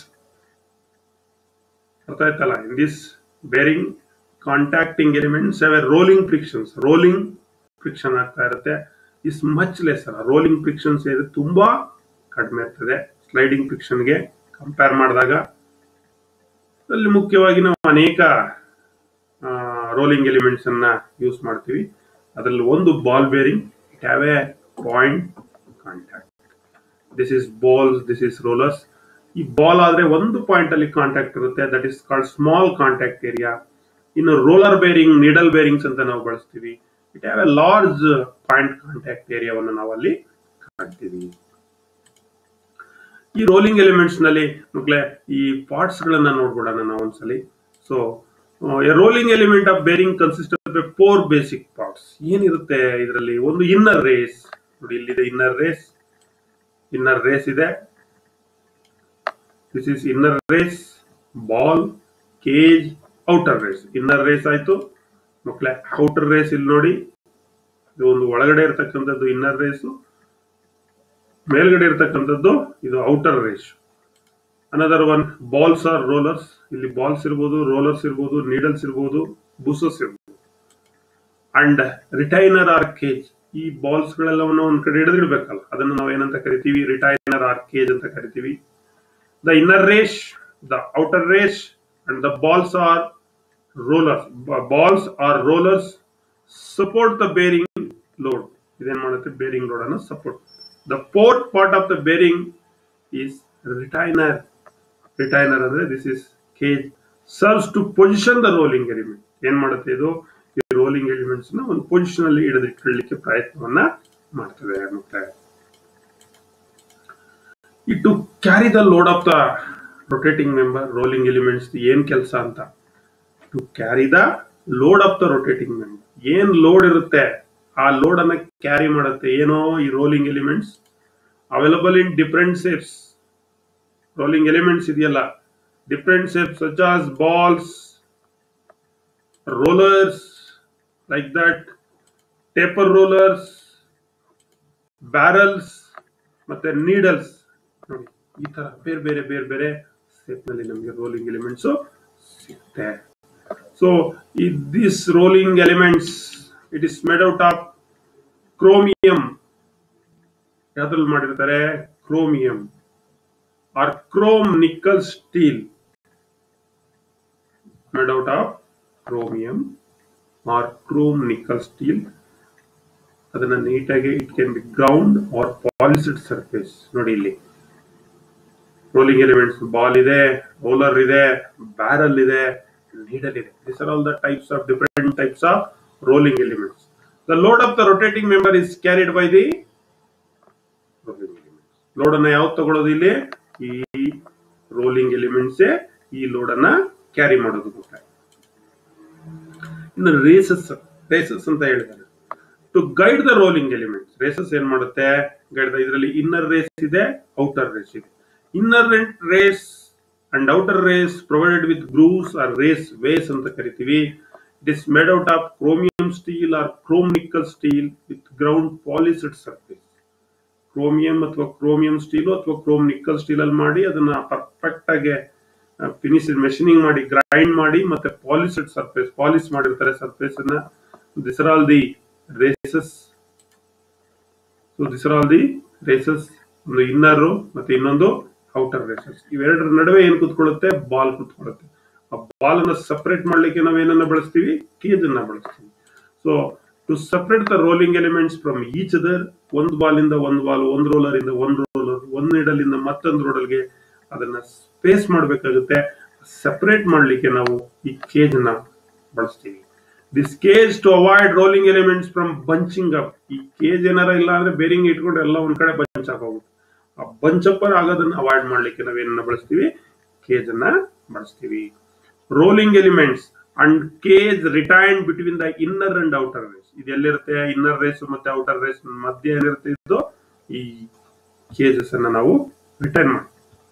ಅರ್ಥ ಆಯ್ತಲ್ಲ in this bearing contacting elements have a rolling frictions rolling friction ಆಗ್ತಾ ಇರುತ್ತೆ is much less rolling frictions ಇದೆ ತುಂಬಾ ಕಡಿಮೆ ಇರ್ತದೆ ಸ್ಲೈಡಿಂಗ್ ಫ್ರಿಕ್ಷನ್ಗೆ ಕಂಪೇರ್ ಮಾಡಿದಾಗ ಅಲ್ಲಿ ಮುಖ್ಯವಾಗಿ ನಾವು ಅನೇಕ ರೋಲಿಂಗ್ ಎಲಿಮೆಂಟ್ಸ್ ಅನ್ನ ಯೂಸ್ ಮಾಡ್ತೀವಿ ಅದರಲ್ಲಿ ಒಂದು ball bearing it have a point contact this is balls this is rollers ಈ ಬಾಲ್ ಆದ್ರೆ ಒಂದು ಪಾಯಿಂಟ್ ಅಲ್ಲಿ ಕಾಂಟ್ಯಾಕ್ಟ್ ಇರುತ್ತೆ that is called small contact area ಇನ್ನು ರೋಲರ್ ಬೇರಿಂಗ್ ನೀಡಲ್ ಬೇರಿಂಗ್ಸ್ ಅಂತ ನಾವು ಬಳಸ್ತೀವಿ it have a large point contact ಏರಿಯಾವನ್ನು ನಾವು ಅಲ್ಲಿ ಕಾಣ್ತೀವಿ ಈ ರೋಲಿಂಗ್ ಎಲಿಮೆಂಟ್ಸ್ ನಲ್ಲಿ ಮಕ್ಕಳೇ ಈ ಪಾರ್ಟ್ಸ್ ಗಳನ್ನ ನೋಡ್ಬಿಡೋಣ ನಾವು ಒಂದ್ಸಲಿ so rolling element of bearing consist of four basic parts ಏನಿರುತ್ತೆ ಇದರಲ್ಲಿ ಒಂದು ಇನ್ನರ್ ರೇಸ್ ನೋಡಿ ಇಲ್ಲಿದೆ ಇನ್ನರ್ ರೇಸ್ ಇನ್ನರ್ ರೇಸ್ ಇದೆ this is inner race ball cage outer race inner race ಆಯ್ತು ಮಕ್ಕಳೇ ಔಟರ್ ರೇಸ್ ಇಲ್ಲಿ ನೋಡಿ ಇದು ಒಂದು ಒಳಗಡೆ ಇರತಕ್ಕಂಥದ್ದು ಇನ್ನರ್ ರೇಸು ಮೇಲ್ಗಡೆ ಇರತಕ್ಕಂಥದ್ದು ಇದು outer race another one balls or rollers ಇಲ್ಲಿ ಬಾಲ್ಸ್ ಇರ್ಬೋದು ರೋಲರ್ಸ್ ಇರ್ಬೋದು ನೀಡಲ್ಸ್ ಇರ್ಬೋದು ಬೂಸಸ್ ಇರ್ಬೋದು ಅಂಡ್ ರಿಟೈನರ್ ಆರ್ ಕೇಜ್ ಈ ಬಾಲ್ಸ್ ಗಳೆಲ್ಲವನ್ನು ಒಂದ್ ಕಡೆ ಹಿಡಿದಿಡ್ಬೇಕಲ್ಲ ಅದನ್ನು ನಾವು ಏನಂತ ಕರಿತೀವಿ ರಿಟೈನರ್ ಆರ್ ಕೇಜ್ ಅಂತ ಕರಿತೀವಿ the inner race the outer race and the balls or rollers balls or rollers support the bearing load ಇದೇನ್ ಮಾಡುತ್ತೆ ಬೇರಿಂಗ್ ಲೋಡ್ ಅನ್ನು support the fourth part of the bearing is retainer retainer ಅಂದ್ರೆ this is cage serves to position the rolling element ಏನ್ ಮಾಡುತ್ತೆ ಇದು ಈ rolling elements ನ ಒಂದು ಪೊಸಿಷನ್ ಅಲ್ಲಿ ಹಿಡಿದಿಟ್ಕೊಳ್ಳಿಕ್ಕೆ ಪ್ರಯತ್ನವನ್ನ ಮಾಡ್ತದೆ ಮತ್ತೆ ಈ to carry the load of the rotating member rolling elements ಏನ್ ಕೆಲಸ ಅಂತ to carry the load of the rotating member ಏನ್ ಲೋಡ್ ಇರುತ್ತೆ ಆ ಲೋಡ್ ಅನ್ನ ಕ್ಯಾರಿ ಮಾಡುತ್ತೆ ಏನೋ ಈ rolling elements available in different shapes rolling elements ಇದೆಯಲ್ಲ different shapes such as balls rollers like that taper rollers barrels ಮತ್ತೆ ನೀಡಲ್ಸ್ ನೋಡಿ ಈ ತರ ಬೇರೆ ಬೇರೆ ಬೇರೆ ಬೇರೆ ಶೇಪ್ ನಲ್ಲಿ ನಮಗೆ ರೋಲಿಂಗ್ ಎಲಿಮೆಂಟ್ಸ್ ಸಿಗುತ್ತೆ ಸೊ ಈ this rolling elements it is made out of chromium ಯಾವ್ದ್ರಲ್ಲಿ ಮಾಡಿರ್ತಾರೆ chromium or chrome nickel steel made out of chromium or chrome nickel steel ಅದನ್ನ ನೀಟಾಗಿ it can be ground or polished surface ನೋಡಿ ಇಲ್ಲಿ rolling elements ball ಇದೆ roller ಇದೆ barrel ಇದೆ needle ಇದೆ this are all the types of different types of rolling elements the load of the rotating member is carried by the load ಅನ್ನ ಯಾವ್ದು ತಗೊಳ್ಳೋದು ಇಲ್ಲಿ ಈ ರೋಲಿಂಗ್ ಎಲಿಮೆಂಟ್ಸ್ ಈ ಲೋಡ್ ಅನ್ನ ಕ್ಯಾರಿ ಮಾಡೋದು ಗೊತ್ತಾಯ್ತು ಇನ್ನು ರೇಸಸ್ ರೇಸಸ್ ಅಂತ ಹೇಳಿದ್ದಾರೆ to guide the rolling elements races ಏನ್ ಮಾಡುತ್ತೆ ಗೈಡ್ ಇದರಲ್ಲಿ ಇನ್ನರ್ ರೇಸ್ ಇದೆ ಔಟರ್ ರೇಸ್ ಇದೆ inner race and outer race provided with grooves or raceways ಅಂತ ಕರಿತೀವಿ it is made out of chromium steel or chrome nickel steel with ground polished surface chromium ಅಥವಾ chromium steel ಅಥವಾ chrome nickel steel ಅಲ್ಲಿ ಮಾಡಿ ಅದನ್ನ perfect ಆಗಿ finish machining ಮಾಡಿ grind ಮಾಡಿ ಮತ್ತೆ ಪಾಲಿಸ್ಡ್ ಸರ್ಫೇಸ್ ಪಾಲಿಶ್ ಮಾಡಿರ್ತಾರೆ ಸರ್ಫೇಸ್ ಅನ್ನ this are all the races so this are all the races ಒಂದು ಇನ್ನರ್ ಮತ್ತೆ ಇನ್ನೊಂದು ಔಟರ್ ರೇಸಸ್ ಇವೆರಡರ ನಡುವೆ ಏನ್ ಕುತ್ಕೊಳ್ಳುತ್ತೆ ಬಾಲ್ ಕುತ್ಕೊಳ್ಳುತ್ತೆ ಆ ಬಾಲ್ ಅನ್ನ ಸಪರೇಟ್ ಮಾಡ್ಲಿಕ್ಕೆ ನಾವು ಏನನ್ನ ಬಳಸ್ತೀವಿ ಕೇಜ್ ಅನ್ನ ಬಳಸ್ತೀವಿ so to separate the rolling elements from each other ಒಂದು ಬಾಲ್ ಇಂದ ಒಂದು ಬಾಲ್ ಒಂದು ರೋಲರ್ ಇಂದ ಒಂದು ರೋಲರ್ ಒಂದು ನೀಡಲ್ ಇಂದ ಮತ್ತೊಂದು ರೋಡಲ್ಗೆ ಅದನ್ನ ಸ್ಪೇಸ್ ಮಾಡಬೇಕಾಗುತ್ತೆ ಸಪರೇಟ್ ಮಾಡ್ಲಿಕ್ಕೆ ನಾವು ಈ ಕೇಜ್ ನ ಬಳಸ್ತೀವಿ this cage to avoid rolling elements from bunching up ಈ ಕೇಜ್ ಏನಾರ ಇಲ್ಲ ಅಂದ್ರೆ ಬೇರಿಂಗ್ ಇಟ್ಕೊಂಡು ಎಲ್ಲ ಒಂದ್ ಕಡೆ ಬಂಚ್ ಆಗೋಗುತ್ತೆ ಆ ಬಂಚ್ ಅಪ್ ಆಗೋದನ್ನ ಅವಾಯ್ಡ್ ಮಾಡ್ಲಿಕ್ಕೆ ನಾವೇನನ್ನ ಬಳಸ್ತೀವಿ ಕೇಜ್ ಅನ್ನ ಬಳಸ್ತೀವಿ rolling elements and cage retain between the inner and outer race ಇದು ಎಲ್ಲಿರುತ್ತೆ ಇನ್ನರ್ ರೇಸ್ ಮತ್ತೆ ಔಟರ್ ರೇಸ್ ಮಧ್ಯೆ ಏನಿರುತ್ತೆ ಇದು ಈ ಕೇಜಸ್ ಅನ್ನ ನಾವು ರಿಟೈನ್ ಮಾಡಿ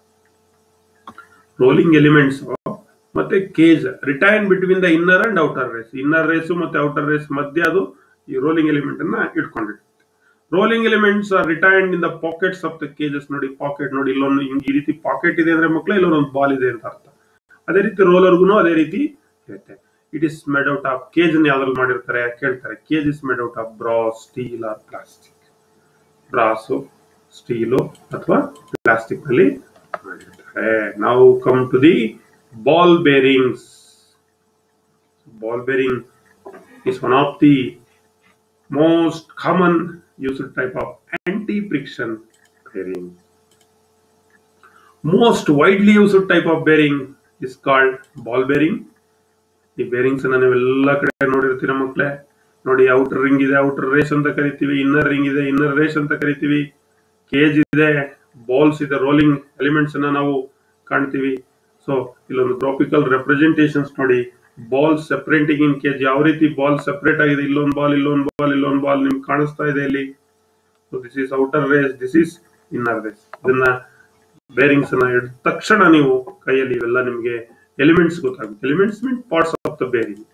ರೋಲಿಂಗ್ ಎಲಿಮೆಂಟ್ಸ್ ಮತ್ತೆ cage retain between the inner and outer race inner race ಮತ್ತೆ ಔಟರ್ ರೇಸ್ ಮಧ್ಯೆ ಅದು ಈ ರೋಲಿಂಗ್ ಎಲಿಮೆಂಟ್ ಅನ್ನ ಇಟ್ಕೊಂಡಿರುತ್ತೆ rolling elements are retained in the pockets of the cages ನೋಡಿ ಪಾಕೆಟ್ ನೋಡಿ ಇಲ್ಲೊಂದು ಹಿಂಗ್ ಈ ರೀತಿ ಪಾಕೆಟ್ ಇದೆ ಅಂದ್ರೆ ಮಕ್ಕಳು ಇಲ್ಲೊಂದು ಬಾಲ್ ಇದೆ ಅಂತ ಅರ್ಥ ಅದೇ ರೀತಿ ರೋಲರ್ಗೂ ಅದೇ ರೀತಿ ಇರುತ್ತೆ it is made out of cage ಯಾವ್ದ್ರಲ್ಲಿ ಮಾಡಿರ್ತಾರೆ ಕೇಳ್ತಾರೆ cage is made out of brass steel or plastic brass steel ಅಥವಾ ಪ್ಲಾಸ್ಟಿಕ್ ನಲ್ಲಿ ಮಾಡಿರ್ತಾರೆ ನಾವು come to the ball bearings ball bearing is one of the most common used type of anti-friction bearing. Most widely used type of bearing is called ball bearing. ಈ bearings ಅನ್ನ ನೀವೆಲ್ಲ ಕಡೆ ನೋಡಿರ್ತೀರ ಮಕ್ಕಳೇ ನೋಡಿ ಔಟರ್ ರಿಂಗ್ ಇದೆ outer race ಅಂತ ಕರಿತೀವಿ ಇನ್ನರ್ ರಿಂಗ್ ಇದೆ ಇನ್ನರ್ ರೇಸ್ ಅಂತ ಕರಿತೀವಿ ಕೇಜ್ ಇದೆ ಬಾಲ್ಸ್ ಇದೆ ರೋಲಿಂಗ್ ಎಲಿಮೆಂಟ್ಸ್ ಅನ್ನ ನಾವು ಕಾಣ್ತೀವಿ ಸೊ ಇಲ್ಲೊಂದು ಗ್ರಾಫಿಕಲ್ ರೆಪ್ರೆಸೆಂಟೇಷನ್ಸ್ ನೋಡಿ ಬಾಲ್ ಸೆಪರೇಟಿಂಗ್ ಇನ್ ಕೇಜ್ ಯಾವ ರೀತಿ ಬಾಲ್ ಸೆಪರೇಟ್ ಆಗಿದೆ ಇಲ್ಲೊಂದು ಬಾಲ್ ಇಲ್ಲೊಂದು ಬಾಲ್ ಇಲ್ಲೊಂದು ಬಾಲ್ ನಿಮ್ಗೆ ಕಾಣಿಸ್ತಾ ಇದೆ ಇಲ್ಲಿ so this is outer race this is inner race ಇದನ್ನ ಬೇರಿಂಗ್ಸ್ ಅನ್ನ ಹಿಡಿದ ತಕ್ಷಣ ನೀವು ಕೈಯಲ್ಲಿ ಇವೆಲ್ಲ ನಿಮಗೆ ಎಲಿಮೆಂಟ್ಸ್ ಗೊತ್ತಾಗುತ್ತೆ elements mean parts of the bearing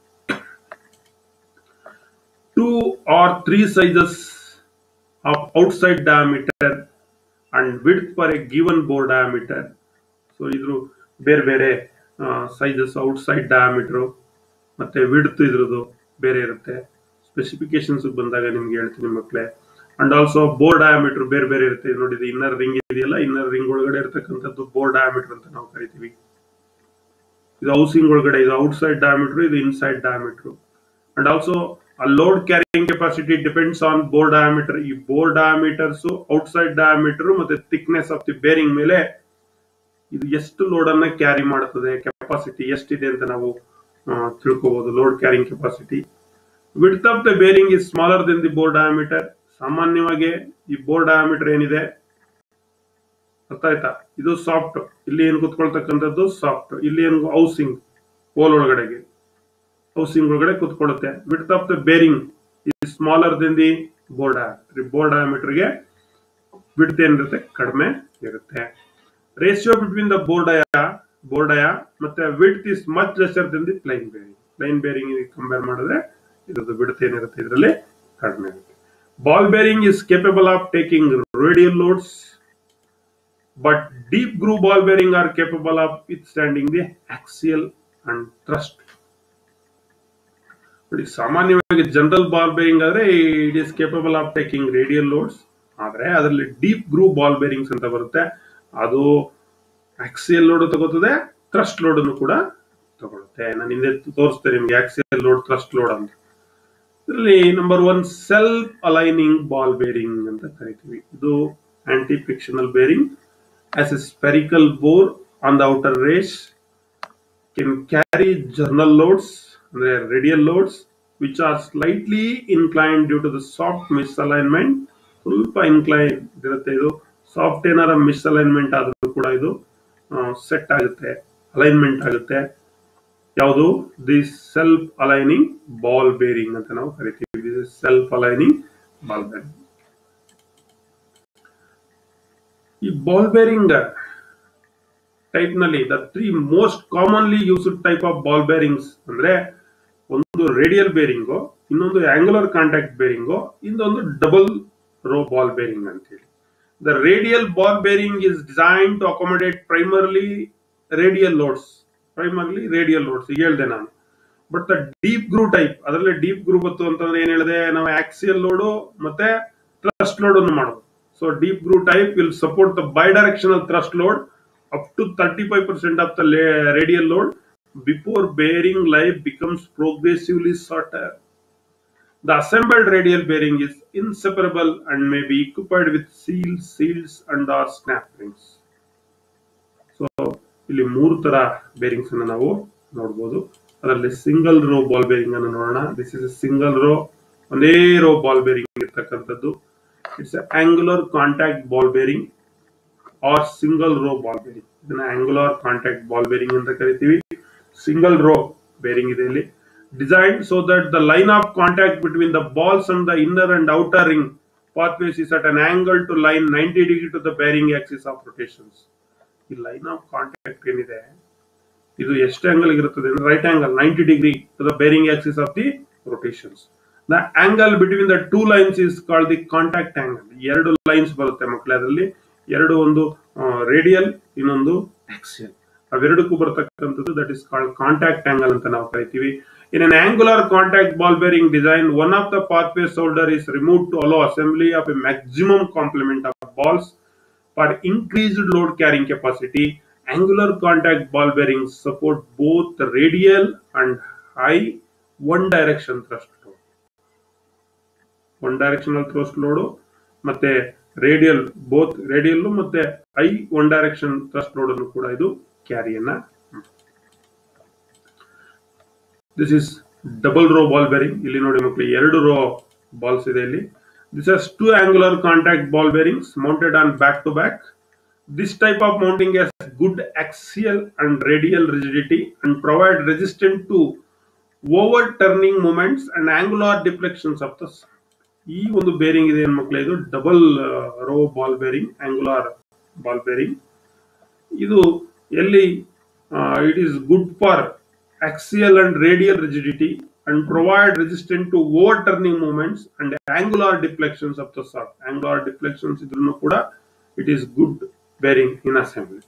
two or three sizes of outside diameter and width for a given bore diameter so ಇದ್ರ ಬೇರೆ ಬೇರೆ ಸೈಜಸ್ ಔಟ್ಸೈಡ್ ಡಯಾಮೀಟರ್ ಮತ್ತೆ ವಿಡ್ತ್ ಇದ್ರದ್ದು ಬೇರೆ ಇರುತ್ತೆ ಸ್ಪೆಸಿಫಿಕೇಶನ್ಸ್ ಬಂದಾಗ ನಿಮ್ಗೆ ಹೇಳ್ತೀನಿ ಮಕ್ಕಳೇ ಅಂಡ್ ಆಲ್ಸೋ ಬೋರ್ ಡಯಾಮೀಟರ್ ಬೇರೆ ಬೇರೆ ಇರುತ್ತೆ ನೋಡಿ ಇನ್ನರ್ ರಿಂಗ್ ಇದೆಯಲ್ಲ ಇನ್ನರ್ ರಿಂಗ್ ಒಳಗಡೆ ಇರತಕ್ಕಂಥದ್ದು ಬೋರ್ ಡಯಾಮೀಟರ್ ಅಂತ ನಾವು ಕರಿತೀವಿ ಇದು ಹೌಸಿಂಗ್ ಒಳಗಡೆ ಇದು ಔಟ್ಸೈಡ್ ಡಯಾಮೀಟರ್ ಇದು ಇನ್ಸೈಡ್ ಡಯಾಮೀಟರ್ ಅಂಡ್ ಆಲ್ಸೋ ಆ load carrying capacity depends on bore diameter ಈ ಬೋರ್ ಡಯಾಮೀಟರ್ಸ್ ಔಟ್ಸೈಡ್ ಡಯಾಮೀಟರ್ ಮತ್ತೆ ಥಿಕ್ನೆಸ್ ಆಫ್ ದಿ ಬೇರಿಂಗ್ ಮೇಲೆ ಇದು ಎಷ್ಟು ಲೋಡ್ ಅನ್ನ ಕ್ಯಾರಿ ಮಾಡುತ್ತದೆ ಕೆಪಾಸಿಟಿ ಎಷ್ಟಿದೆ ಅಂತ ನಾವು ತಿಳ್ಕೋಬಹುದು load carrying capacity width of the bearing is smaller than the bore diameter ಸಾಮಾನ್ಯವಾಗಿ ಈ ಬೋರ್ ಡಯಾಮೀಟರ್ ಏನಿದೆ ಅರ್ಥ ಆಯ್ತಾ ಇದು ಸಾಫ್ಟ್ ಇಲ್ಲಿ ಏನ್ ಕುತ್ಕೊಳ್ತಕ್ಕಂಥದ್ದು ಸಾಫ್ಟ್ ಇಲ್ಲಿ ಏನು ಹೌಸಿಂಗ್ ಹೋಲ್ ಒಳಗಡೆಗೆ ಹೌಸಿಂಗ್ ಒಳಗಡೆ ಕುತ್ಕೊಳ್ಳುತ್ತೆ width of the bearing is smaller than the bore diameter bore ಡಯಾಮೀಟರ್ಗೆ ವಿಡ್ತ್ ಏನಿರುತ್ತೆ ಕಡಿಮೆ ಇರುತ್ತೆ ratio between the bore dia bore dia ಮತ್ತೆ width is much lesser than the plain bearing plain bearing compare ಮಾಡಿದ್ರೆ ಇದ್ರದ್ದು ವಿಡ್ತ್ ಏನಿರುತ್ತೆ ಇದರಲ್ಲಿ ಕಡಿಮೆ ಇರುತ್ತೆ ball bearing is capable of taking radial loads but deep groove ball bearing are capable of withstanding the axial and thrust ನೋಡಿ ಸಾಮಾನ್ಯವಾಗಿ general ball bearing ಆದ್ರೆ it is capable of taking radial loads ಆದ್ರೆ ಅದರಲ್ಲಿ deep groove ball bearings ಅಂತ ಬರುತ್ತೆ ಅದು axial load ತಗೋತದೆ thrust load ಅನ್ನು ಕೂಡ ತಗೊಳುತ್ತೆ ನಾನು ಹಿಂದೆ ತೋರಿಸ್ತೇನೆ ನಿಮ್ಗೆ ಆಕ್ಸಿಯಲ್ ಲೋಡ್ ಥ್ರಸ್ಟ್ ಲೋಡ್ ಅಂತ ಇದರಲ್ಲಿ number one self aligning ball bearing ಅಂತ ಕರಿತೀವಿ ಇದು anti frictional bearing as a spherical bore on the outer race can carry journal loads ಅಂದ್ರೆ radial loads which are slightly incline due to the shaft misalignment ಸ್ವಲ್ಪ incline ಇರುತ್ತೆ ಇದು soft ಏನಾರ ಮಿಸ್ಅಲೈನ್ಮೆಂಟ್ ಆದ್ರೂ ಕೂಡ ಇದು ಸೆಟ್ ಆಗುತ್ತೆ ಅಲೈನ್ಮೆಂಟ್ ಆಗುತ್ತೆ ಯಾವುದು the self aligning ball bearing ಅಂತ ನಾವು ಕರಿತೀವಿ this self aligning ball bearing ಈ ಬಾಲ್ ಬೇರಿಂಗ್ ಟೈಪ್ ನಲ್ಲಿ the three most commonly used type of ball bearings ಅಂದ್ರೆ ಒಂದು ರೇಡಿಯಲ್ ಬೇರಿಂಗು ಇನ್ನೊಂದು ಆಂಗುಲರ್ ಕಾಂಟ್ಯಾಕ್ಟ್ ಬೇರಿಂಗು ಇನ್ನೊಂದು ಡಬಲ್ ರೋ ಬಾಲ್ ಬೇರಿಂಗ್ ಅಂತೇಳಿ The radial ball bearing is designed to accommodate primarily radial loads. Primarily radial loads. ಈಗ ಹೇಳ್ದೆ ನಾನು but the deep groove type ಅದರಲ್ಲಿ deep groove ಬತ್ತು ಅಂತಂದ್ರೆ ಏನ್ ಹೇಳಿದೆ ನಾವು ಆಕ್ಸಿಯಲ್ ಲೋಡು ಮತ್ತೆ ಥ್ರಸ್ಟ್ ಲೋಡ್ ಅನ್ನು ಮಾಡೋದು so deep groove type will support the bidirectional thrust load up to thirty five percent of the radial load before bearing life becomes progressively shorter The assembled radial bearing is inseparable and may be equipped with seals, seals and or snap rings. So ಇಲ್ಲಿ ಮೂರು ತರ bearings ಅನ್ನು ನಾವು ನೋಡಬಹುದು ಅದರಲ್ಲಿ single row ball bearing ಅನ್ನು ನೋಡೋಣ this is single row ಒಂದೇ ರೋ ಬಾಲ್ ಬೇರಿಂಗ್ ಇರ್ತಕ್ಕಂಥದ್ದು it's angular contact ball bearing or single row ball bearing ಇದನ್ನ ಆಂಗುಲರ್ ಕಾಂಟ್ಯಾಕ್ಟ್ ಬಾಲ್ ಬೇರಿಂಗ್ ಅಂತ ಕರಿತೀವಿ ಸಿಂಗಲ್ ರೋ ಬೇರಿಂಗ್ ಇದೆ ಇಲ್ಲಿ designed so that the line of contact between the balls and the inner and outer ring pathways is at an angle to line 90 degree to the bearing axis of rotations. ಈ line of contact ಏನಿದೆ ಇದು ಎಷ್ಟು angle ಇರುತ್ತದೆ right angle ninety degree to the bearing axis of the rotations the angle between the two lines is called the contact angle ಎರಡು lines ಬರುತ್ತೆ ಮಕ್ಕಳೇ ಅದರಲ್ಲಿ ಎರಡು ಒಂದು ರೇಡಿಯಲ್ ಇನ್ನೊಂದು ಆಕ್ಸಿಯಲ್ ಅವೆರಡಕ್ಕೂ ಬರ್ತಕ್ಕಂಥದ್ದು that is called contact angle ಅಂತ ನಾವು ಕರಿತೀವಿ in an angular contact ball bearing design one of the pathway shoulder is remove to allow assembly of a maximum complement of balls for increased load carrying capacity angular contact ball bearings support both the radial and high one direction thrust load one directional thrust load ಮತ್ತೆ radial both radial ಮತ್ತೆ I one direction thrust load ಅನ್ನು ಕೂಡ ಇದು ಕ್ಯಾರಿಯನ್ನ this is double row ball bearing ಇಲ್ಲಿ ನೋಡಿ ಮಕ್ಕಳು ಎರಡು ರೋ ಬಾಲ್ಸ್ ಇದೆ ಇಲ್ಲಿ this as two angular contact ball bearings mounted on back to back This type of mounting has good axial and radial rigidity and provide resistance to overturning moments and angular deflections of the sun. ಈ ಒಂದು bearing ಇದೆ ಮಕ್ಕಳೇ ಇದು double row ball bearing angular ball bearing ಇದು ಎಲ್ಲಿ it is good for axial and radial rigidity and provide resistance to overturning moments and angular deflections of the shaft. Angular deflections ಇದ್ರೂ ಕೂಡ it is good bearing in assembly.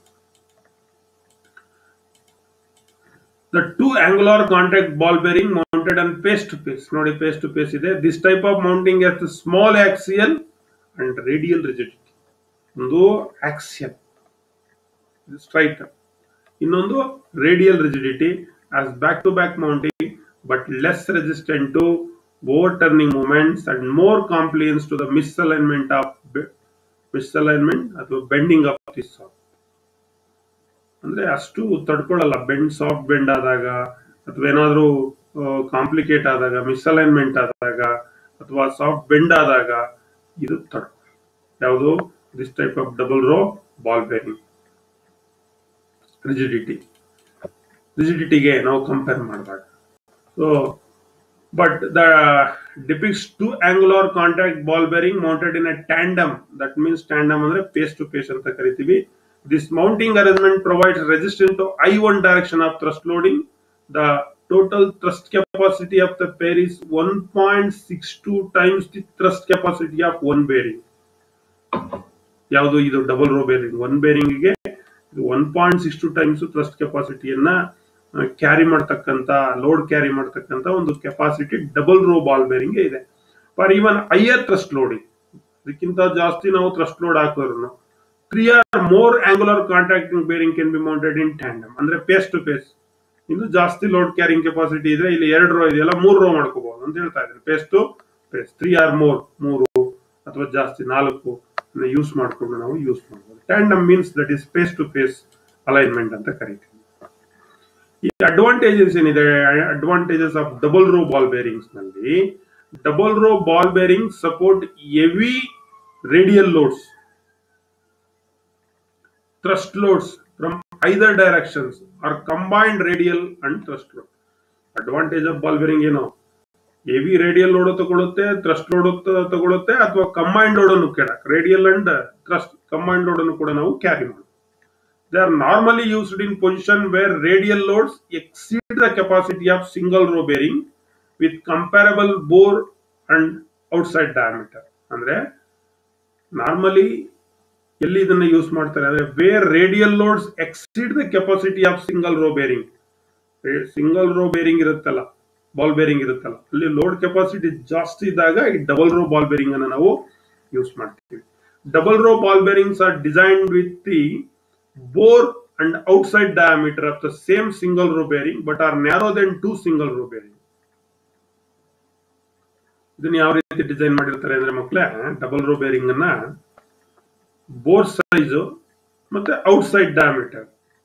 The two angular contact ball bearing mounted on face to face. ನೋಡಿ face to face ಇದೆ. This type of mounting has the small axial and radial rigidity. ಒಂದು axial straight ಇನ್ನೊಂದು radial rigidity as back to back mounting but less resistant to overturning moments and more compliance to the misalignment of misalignment ಅಥವಾ bending of this soft ಅಂದ್ರೆ ಅಷ್ಟು ತಡ್ಕೊಳ್ಳಲ್ಲ bend soft bend ಆದಾಗ ಅಥವಾ ಏನಾದರೂ complicate ಆದಾಗ ಮಿಸ್ಅಲೈನ್ಮೆಂಟ್ ಆದಾಗ ಅಥವಾ ಸಾಫ್ಟ್ ಬೆಂಡ್ ಆದಾಗ ಇದು ತಡ್ಕೊಳ್ಳ ಯಾವುದು this type of double row ball bearing rigidity ರಿಜಿಡಿಟಿಗೆ ನಾವು ಕಂಪೇರ್ ಮಾಡಿದಾಗ so but the depicts two angular contact ball bearing mounted in a tandem that means tandem ಅಂದ್ರೆ ಫೇಸ್ ಟು ಫೇಸ್ ಅಂತ ಕರಿತೀವಿ this mounting arrangement provides resistant to I one direction of thrust loading the total thrust capacity of the pair is one point six two times the thrust capacity of one bearing ಯಾವುದು ಇದು double row bearing one ಬೇರಿಂಗ್ಗೆ ಇದು one point six two times thrust ಕೆಪಾಸಿಟಿಯನ್ನ carry ಮಾಡ್ತಕ್ಕಂತ load carry ಮಾಡ್ತಕ್ಕಂತ ಒಂದು capacity double row ball bearing ಇದೆ for even higher thrust loading ಅದಕ್ಕಿಂತ ಜಾಸ್ತಿ ನಾವು ಥ್ರಸ್ಟ್ ಲೋಡ್ ಹಾಕಿದ್ರು three or more angular contacting bearing can be mounted in tandem ಅಂದ್ರೆ ಫೇಸ್ ಟು ಫೇಸ್ ಇನ್ನು ಜಾಸ್ತಿ ಲೋಡ್ ಕ್ಯಾರಿಂಗ್ ಕೆಪಾಸಿಟಿ ಇದ್ರೆ ಇಲ್ಲಿ ಎರಡು ರೋ ಇದೆಯಲ್ಲ ಮೂರು ರೋ ಮಾಡ್ಕೋಬಹುದು ಅಂತ ಹೇಳ್ತಾ ಇದ್ದೀನಿ face to face three or more ಮೂರು ಅಥವಾ ಜಾಸ್ತಿ ನಾಲ್ಕು ಯೂಸ್ ಮಾಡ್ಕೊಂಡು ನಾವು ಯೂಸ್ ಮಾಡ್ಬೋದು tandem means that is face to face alignment ಅಂತ ಕರಿತೀವಿ ಈ ಅಡ್ವಾಂಟೇಜಸ್ ಏನಿದೆ advantages of double row ball bearings ನಲ್ಲಿ double row ball bearing support heavy radial loads thrust loads from either directions are combined radial and thrust load. Advantage of ball bearing ಏನು heavy radial load ತಗೊಳುತ್ತೆ thrust load ತಗೊಳುತ್ತೆ ಅಥವಾ combined load ಅನ್ನು ಕೇಳಕ್ radial and thrust combined load ಅನ್ನು ಕೂಡ ನಾವು carry ಮಾಡ್ತೀವಿ they are normally used in position where radial loads exceed the capacity of single row bearing with comparable bore and outside diameter ಅಂದ್ರೆ normally ಎಲ್ಲಿ ಇದನ್ನ use ಮಾಡ್ತಾರೆ ಅಂದ್ರೆ where radial loads exceed the capacity of single row bearing single row bearing ಇರುತ್ತಲ್ಲ ball bearing ಇರುತ್ತಲ್ಲ ಅಲ್ಲಿ load capacity ಜಾಸ್ತಿ ಇದ್ದಾಗ ಈ ಡಬಲ್ ರೋ ಬಾಲ್ ಬೇರಿಂಗ್ ಅನ್ನ ನಾವು ಯೂಸ್ ಮಾಡ್ತೀವಿ double row ball bearings are designed with the bore and outside diameter of the same single row bearing but are narrow than two single row bearing ಇದನ್ನ ಯಾವ ರೀತಿ design ಮಾಡಿರ್ತಾರೆ ಅಂದ್ರೆ ಮಕ್ಕಳೇ double row bearing ಅನ್ನ bore size ಮತ್ತೆ outside diameter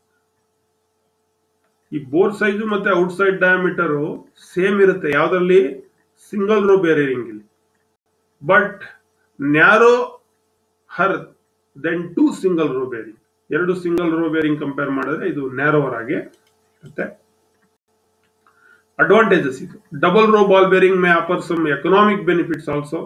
ಈ bore size ಮತ್ತೆ ಔಟ್ಸೈಡ್ ಡಯಾಮೀಟರ್ ಸೇಮ್ ಇರುತ್ತೆ ಯಾವ್ದ್ರಲ್ಲಿ ಸಿಂಗಲ್ ರೋ ಬೇರಿಂಗ್ ಇಲ್ಲಿ but narrower than two single row bearing ಎರಡು ಸಿಂಗಲ್ ರೋ ಬೇರಿಂಗ್ ಕಂಪೇರ್ ಮಾಡಿದ್ರೆ ಇದು ನ್ಯಾರೋವರ್ ಆಗಿ ಇರುತ್ತೆ ಅಡ್ವಾಂಟೇಜಸ್ ಇದು double row ball bearing may offer some economic benefits also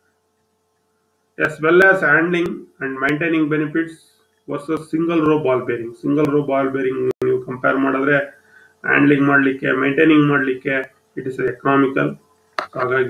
as well as handling and maintaining benefits versus single row ball bearing single row ball bearing ನೀವು compare ಮಾಡಿದ್ರೆ handling ಮಾಡಲಿಕ್ಕೆ maintaining ಮಾಡಲಿಕ್ಕೆ it is economical ಹಾಗಾಗಿ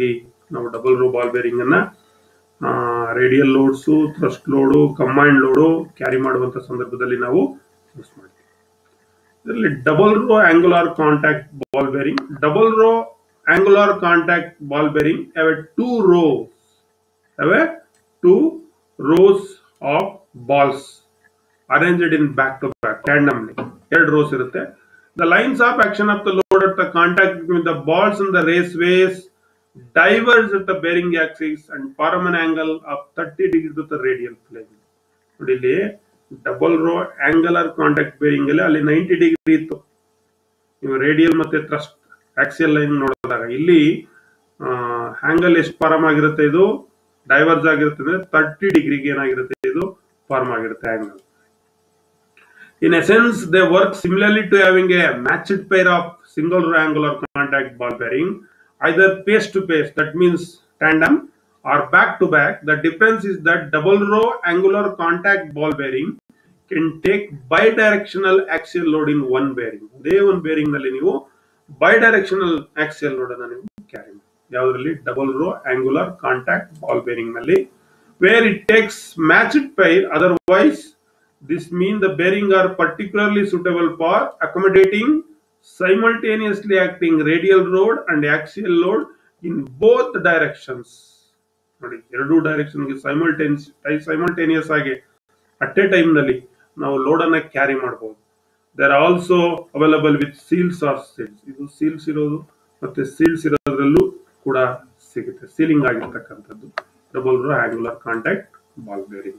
ನಾವು double row ball bearing ಅನ್ನ radial loads thrust load combined load carry ಮಾಡುವಂತ ಸಂದರ್ಭದಲ್ಲಿ ನಾವು ಯೂಸ್ ಮಾಡ್ತೀವಿ ಇದರಲ್ಲಿ double row angular contact ball bearing double row angular contact ball bearing have a two rows have a two rows of balls arranged in back to back tandemly ಎರಡು rows ಇರುತ್ತೆ the lines of action of the load at the contact between the balls in the raceways diverge at the bearing axis and form an angle of thirty degree to the radial plane ನೋಡಿ ಇಲ್ಲಿ double row angular contact bearing ಅಲ್ಲಿ ಅಲ್ಲಿ ninety degree ಇತ್ತು ನೀವು radial ಮತ್ತೆ thrust axial line ನೋಡಿದಾಗ ಇಲ್ಲಿ angle ಎಷ್ಟು ಫಾರ್ಮ್ ಆಗಿರುತ್ತೆ ಇದು ಡೈವರ್ಸ್ ಆಗಿರುತ್ತೆ ಅಂದ್ರೆ ತರ್ಟಿ ಡಿಗ್ರಿಗೆ ಏನಾಗಿರುತ್ತೆ ಇದು ಫಾರ್ಮ್ ಆಗಿರುತ್ತೆ angle In essence, they work similarly to having a matched pair of single row angular contact ball bearing, either face to face, that means tandem, or back to back. The difference is that double row angular contact ball bearing can take bidirectional axial load in one bearing. ಅದೇ ಒಂದು bearing ನಲ್ಲಿ ನೀವು bidirectional axial load ಅನ್ನು ನೀವು carry ಮಾಡಿ ಯಾವುದರಲ್ಲಿ double row angular contact ball bearing ನಲ್ಲಿ where it takes matched pair otherwise this means the bearing are particularly suitable for accommodating simultaneously acting radial load and axial load in both directions. ನೋಡಿ ಎರಡೂ ಡೈರೆಕ್ಷನ್ಗೆ simultaneous simultaneous ಆಗಿ at a time ನಲ್ಲಿ ನಾವು load ಅನ್ನ carry ಮಾಡಬಹುದು they're also available with seals or seals ಇದು seals ಇರೋದು ಮತ್ತೆ ಸೀಲ್ಸ್ ಇರೋದ್ರಲ್ಲೂ ಕೂಡ ಸಿಗುತ್ತೆ ಸೀಲಿಂಗ್ ಆಗಿರ್ತಕ್ಕಂಥದ್ದು double row angular contact ball bearing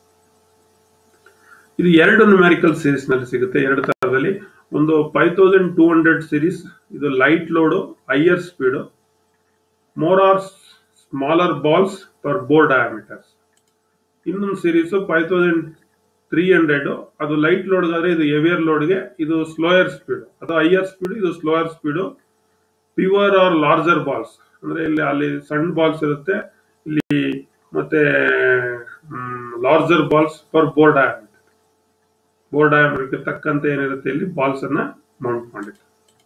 ಇದು ಎರಡು ನ್ಯೂಮ್ಯಾರಿಕಲ್ ಸೀರೀಸ್ ನಲ್ಲಿ ಸಿಗುತ್ತೆ ಎರಡು ತರದಲ್ಲಿ ಒಂದು five thousand two hundred series ಇದು light load higher speed more or smaller balls per bore diameters ಇನ್ನೊಂದು series five thousand three hundred ಅದು ಲೈಟ್ ಲೋಡ್ ಆದ್ರೆ ಇದು ಹೆವಿಯರ್ ಲೋಡ್ಗೆ ಇದು ಸ್ಲೋಯರ್ ಸ್ಪೀಡ್ ಅದು ಹೈಯರ್ ಸ್ಪೀಡ್ ಇದು slower speed fewer or larger balls ಅಂದ್ರೆ ಇಲ್ಲಿ ಅಲ್ಲಿ ಸಣ್ಣ ಬಾಲ್ಸ್ ಇರುತ್ತೆ ಇಲ್ಲಿ ಮತ್ತೆ larger balls per bore diameter bore ಡಯಾಮೀಟರ್ಗೆ ತಕ್ಕಂತೆ ಏನಿರುತ್ತೆ ಇಲ್ಲಿ ಬಾಲ್ಸ್ ಅನ್ನ ಮೌಂಟ್ ಮಾಡಿರ್ತಾರೆ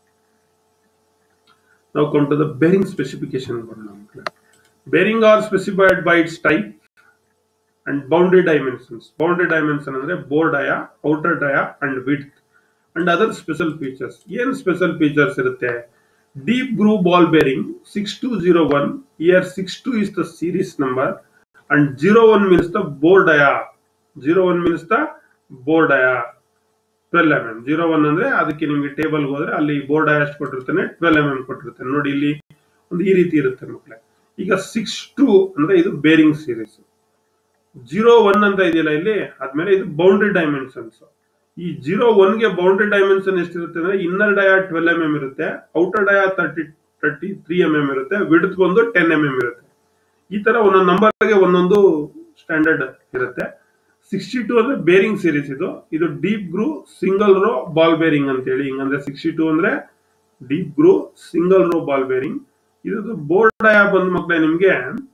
ನಾವು come to the bearing specification ಬರೋಣ bearing are specified by its type and boundary dimensions boundary dimension ಅಂದ್ರೆ bore dia outer dia and width and other special features ಏನ್ ಸ್ಪೆಷಲ್ ಫೀಚರ್ಸ್ ಇರುತ್ತೆ deep groove ball bearing six two zero one here six two is the series number and zero one means the bore dia zero one means the bore dia twelve M M zero one ಅಂದ್ರೆ ಅದಕ್ಕೆ ನಿಮ್ಗೆ table ಹೋದ್ರೆ ಅಲ್ಲಿ board dia ಎಷ್ಟು ಕೊಟ್ಟಿರ್ತಾನೆ twelve M M ಕೊಟ್ಟಿರ್ತಾನೆ ನೋಡಿ ಇಲ್ಲಿ ಒಂದು ಈ ರೀತಿ ಇರುತ್ತೆ ಮಕ್ಕಳೇ ಈಗ ಸಿಕ್ಸ್ ಟು ಅಂದ್ರೆ ಇದು ಬೇರಿಂಗ್ ಸೀರೀಸ್ ಜೀರೋ ಒನ್ ಅಂತ ಇದೆಯಲ್ಲ ಇಲ್ಲಿ ಆದ್ಮೇಲೆ ಇದು ಬೌಂಡ್ರಿ ಡೈಮೆನ್ಷನ್ಸ್ ಈ ಜೀರೋ ಒನ್ಗೆ ಬೌಂಡ್ರಿ ಡೈಮೆನ್ಷನ್ ಎಷ್ಟಿರುತ್ತೆ ಅಂದ್ರೆ inner dia twelve M M ಇರುತ್ತೆ outer dia thirty thirty three M M ಇರುತ್ತೆ ವಿಡ್ತ್ ಬಂದು ಟೆನ್ ಎಂ ಎಂ ಇರುತ್ತೆ ಈ ತರ ಒಂದೊಂದು ನಂಬರ್ಗೆ ಒಂದೊಂದು ಸ್ಟ್ಯಾಂಡರ್ಡ್ ಇರುತ್ತೆ ಸಿಕ್ಸ್ಟಿ ಟೂ ಅಂದ್ರೆ ಬೇರಿಂಗ್ ಸೀರೀಸ್ ಇದು ಇದು deep groove single row ball bearing ಅಂತ ಹೇಳಿ ಹಿಂಗಂದ್ರೆ ಸಿಕ್ಸ್ಟಿ ಟೂ ಅಂದ್ರೆ deep groove single row ball bearing ಇದು ಬೋರ್ಡ್ ಡಯಾ ಬಂದ ಮಕ್ಕಳೇ ನಿಮ್ಗೆ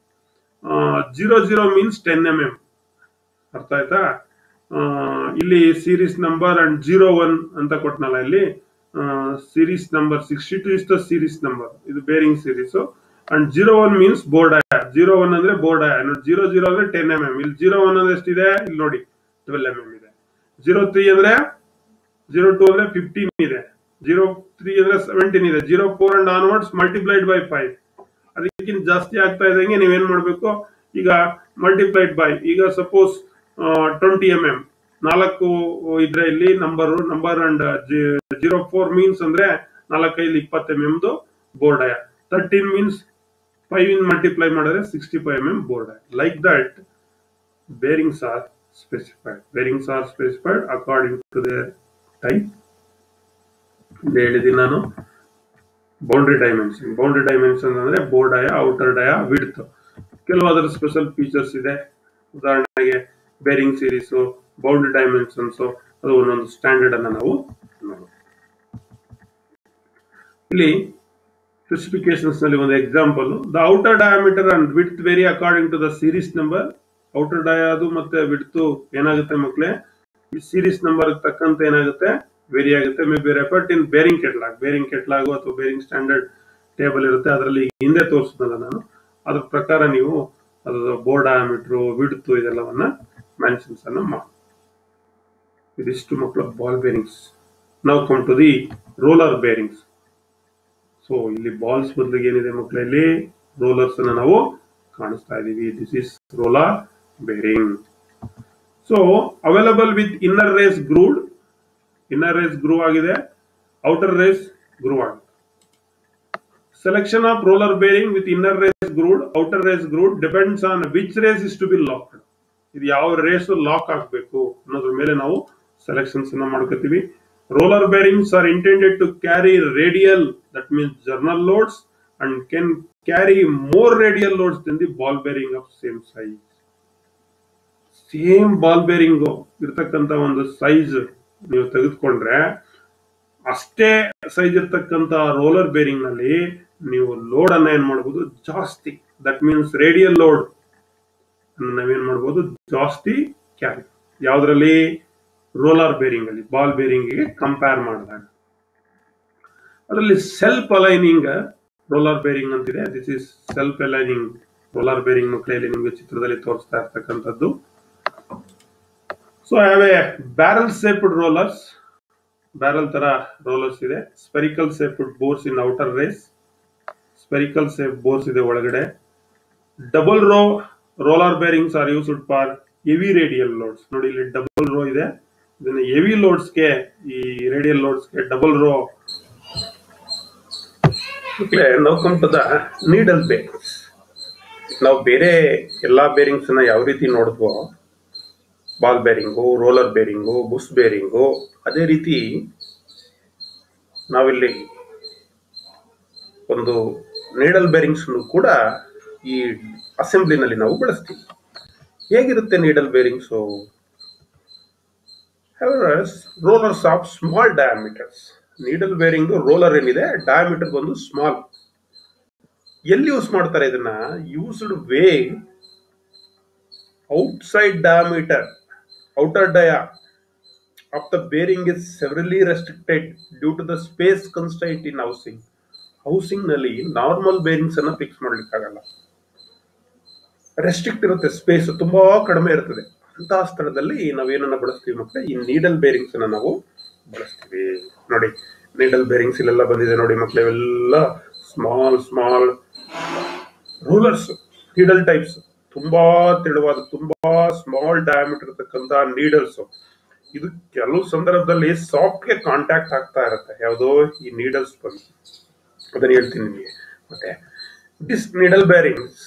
zero zero means ten M M ಅರ್ಥ ಆಯ್ತಾ ಆ, ಇಲ್ಲಿ series number and zero one ಅಂತ ಕೊಟ್ನಲ್ಲ ಇಲ್ಲಿ series number sixty two is the series number ಇದು bearing series and zero one means bore dia zero one ಅಂದ್ರೆ ಬೋರ್ಡ್ ಆಯ ಜೀರೋ ಜೀರೋ ಅಂದ್ರೆ ಟೆನ್ ಎಂ ಎಂ ಇಲ್ಲಿ ಜೀರೋ ಒನ್ ಅಂದ್ರೆ ಎಷ್ಟಿದೆ ಇಲ್ಲಿ ನೋಡಿ ಟ್ವೆಲ್ ಎಂ ಎಂ ಇದೆ ಜೀರೋ ತ್ರೀ ಅಂದ್ರೆ ಜೀರೋ ಟೂ ಅಂದ್ರೆ ಫಿಫ್ಟೀನ್ ಇದೆ ಜೀರೋ ತ್ರೀ ಅಂದ್ರೆ ಸೆವೆಂಟೀನ್ ಇದೆ zero four and onwards multiplied by five ಅದಕ್ಕಿಂತ ಜಾಸ್ತಿ ಆಗ್ತಾ ಇದ್ದಂಗೆ ನೀವೇನ್ ಮಾಡ್ಬೇಕು ಈಗ ಮಲ್ಟಿಪ್ಲೈಡ್ ಬೈ ಈಗ ಸಪೋಸ್ ಟ್ವೆಂಟಿ ಎಂ ಎಂ ನಾಲ್ಕು ಇದ್ರೆ ಇಲ್ಲಿ number number and zero four means ಅಂದ್ರೆ ನಾಲ್ಕೈದು ಇಪ್ಪತ್ತು ಎಂ ಎಮ್ದು bore dia thirteen means five in multiply ಮಾಡಿದ್ರೆ sixty five M M bore dia like that bearings are specified bearings are specified according to their type ಹೇಳಿದ್ದೀನಿ ನಾನು boundary dimension boundary dimension ಅಂದ್ರೆ board ಡಯ outer dia width ಕೆಲವು ಅದರ special features ಇದೆ ಉದಾಹರಣೆಗೆ bearing series boundary dimensions ಅದು ಒಂದೊಂದು standard ಅನ್ನ ನಾವು ನೋಡೋಣ ಇಲ್ಲಿ ಸ್ಪೆಸಿಫಿಕೇಶನ್ಸ್ ನಲ್ಲಿ ಒಂದು example the outer diameter and width vary according to the series number outer dia ಅದು ಮತ್ತೆ ವಿಡ್ತ್ ಏನಾಗುತ್ತೆ ಮಕ್ಕಳೇ ಈ ಸೀರೀಸ್ ನಂಬರ್ ತಕ್ಕಂತೆ ಏನಾಗುತ್ತೆ ವೇರಿ ಆಗುತ್ತೆ may be referred in bearing catalogue bearing catalogue ಅಥವಾ ಬೇರಿಂಗ್ ಸ್ಟ್ಯಾಂಡರ್ಡ್ ಟೇಬಲ್ ಇರುತ್ತೆ ಅದರಲ್ಲಿ ಹಿಂದೆ ತೋರಿಸಿದ್ನಲ್ಲ ನಾನು ಅದ್ರ ಪ್ರಕಾರ ನೀವು ಅದ್ರ ಬೋರ್ಡ್ ಡಯಾಮೀಟರ್ ವಿಡ್ತು ಇದೆಲ್ಲವನ್ನ ಮೆನ್ಷನ್ಸ್ ಅನ್ನ ಮಾಡಿ ಇದಿಷ್ಟು ಮಕ್ಕಳ ಬಾಲ್ ಬೇರಿಂಗ್ಸ್ ನಾವು come to the roller bearings so ಇಲ್ಲಿ ಬಾಲ್ಸ್ ಬದಲಿಗೆ ಏನಿದೆ ಮಕ್ಕಳಲ್ಲಿ ರೋಲರ್ಸ್ ಅನ್ನ ನಾವು ಕಾಣಿಸ್ತಾ ಇದೀವಿ this is roller bearing so available with inner race grooved inner race groove ಆಗಿದೆ ಔಟರ್ ರೇಸ್ ಗ್ರೂ ಆಗಿದೆ selection of roller bearing with inner race grooved outer race grooved depends on which race is to be locked ಇದು ಯಾವ race lock ಆಗಬೇಕು ಅನ್ನೋದ್ರ ಮೇಲೆ ನಾವು selections ಅನ್ನ ಮಾಡ್ಕೋತೀವಿ roller bearings are intended to carry radial that means journal loads and can carry more radial loads than the ball bearing of same size same ball bearing ಇರ್ತಕ್ಕಂತ ಒಂದು ಸೈಜ್ ನೀವು ತೆಗೆದುಕೊಂಡ್ರೆ ಅಷ್ಟೇ ಸೈಜ್ ಇರ್ತಕ್ಕಂತ ರೋಲರ್ ಬೇರಿಂಗ್ ನಲ್ಲಿ ನೀವು load ಅನ್ನ ಏನ್ ಮಾಡಬಹುದು ಜಾಸ್ತಿ ದಟ್ ಮೀನ್ಸ್ ರೇಡಿಯಲ್ ಲೋಡ್ ನಾವೇನ್ ಮಾಡಬಹುದು ಜಾಸ್ತಿ ಕ್ಯಾರಿ ಯಾವ್ದ್ರಲ್ಲಿ ರೋಲರ್ ಬೇರಿಂಗ್ ಅಲ್ಲಿ ಬಾಲ್ ಬೇರಿಂಗ್ ಗೆ ಕಂಪೇರ್ ಮಾಡಿದಾಗ ಅದರಲ್ಲಿ ಸೆಲ್ಫ್ ಅಲೈನಿಂಗ್ ರೋಲರ್ ಬೇರಿಂಗ್ ಅಂತಿದೆ this is self aligning roller bearing ಮಕ್ಕಳಲ್ಲಿ ನಿಮಗೆ ಚಿತ್ರದಲ್ಲಿ ತೋರಿಸ್ತಾ ಇರ್ತಕ್ಕಂಥದ್ದು so I have a barrel shaped rollers barrel ತರ ರೋಲರ್ಸ್ ಇದೆ spherical shaped bores in outer race spherical shape bores ಇದೆ ಒಳಗಡೆ double row roller bearings are used for heavy radial loads ನೋಡಿ ಇಲ್ಲಿ ಡಬಲ್ ರೋ ಇದೆ ಇದನ್ನ ಹೆವಿ ಲೋಡ್ಸ್ಗೆ ಈ ರೇಡಿಯಲ್ ಲೋಡ್ಸ್ಗೆ ಡಬಲ್ ರೋ ನಾವು come to the needle bearings ನಾವು ಬೇರೆ ಎಲ್ಲಾ ಬೇರಿಂಗ್ಸ್ ನ ಯಾವ ರೀತಿ ನೋಡಿದ್ವೋ ball bearing roller bearing bush bearing ಅದೇ ರೀತಿ ನಾವಿಲ್ಲಿ ಒಂದು ನೀಡಲ್ ಬೇರಿಂಗ್ಸ್ ಕೂಡ ಈ ಅಸೆಂಬ್ಲಿನಲ್ಲಿ ನಾವು ಬಳಸ್ತೀವಿ ಹೇಗಿರುತ್ತೆ needle bearings rollers of small diameters needle bearing roller ಏನಿದೆ ಡಯಾಮೀಟರ್ ಬಂದು ಸ್ಮಾಲ್ ಎಲ್ಲಿ ಯೂಸ್ ಮಾಡ್ತಾರೆ ಇದನ್ನ used where outside diameter outer dia of the bearing is severely restricted due to the space constraint in housing housing ನಲ್ಲಿ normal bearings ಅನ್ನ fix ಮಾಡ್ಲಿಕ್ಕಾಗಲ್ಲ restrict ಇರುತ್ತೆ space ತುಂಬಾ ಕಡಿಮೆ ಇರ್ತದೆ ಅಂತಹ ಸ್ಥಳದಲ್ಲಿ ನಾವೇನನ್ನ ಬಳಸ್ತೀವಿ ಮಕ್ಕಳೇ ಈ ನೀಡಲ್ ಬೇರಿಂಗ್ಸ್ ಅನ್ನ ನಾವು ಬಳಸ್ತೀವಿ ನೋಡಿ ನೀಡಲ್ ಬೇರಿಂಗ್ಸ್ ಇಲ್ಲೆಲ್ಲ ಬಂದಿದೆ ನೋಡಿ ಮಕ್ಕಳು ಇವೆಲ್ಲ small small rollers needle types ತುಂಬಾ ತೆಳುವಾದ ತುಂಬಾ ಸ್ಮಾಲ್ ಡಯಾಮೀಟರ್ ಇರ್ತಕ್ಕಂತ ನೀಡಲ್ಸ್ ಇದು ಕೆಲವು ಸಂದರ್ಭದಲ್ಲಿ ಸಾಫ್ಟ್ಗೆ ಕಾಂಟ್ಯಾಕ್ಟ್ ಆಗ್ತಾ ಇರುತ್ತೆ ಯಾವುದೋ ಈ ನೀಡಲ್ಸ್ ಬಂದು ಅದನ್ನ ಹೇಳ್ತೀನಿ ನಿಮಗೆ ಮತ್ತೆ this needle bearings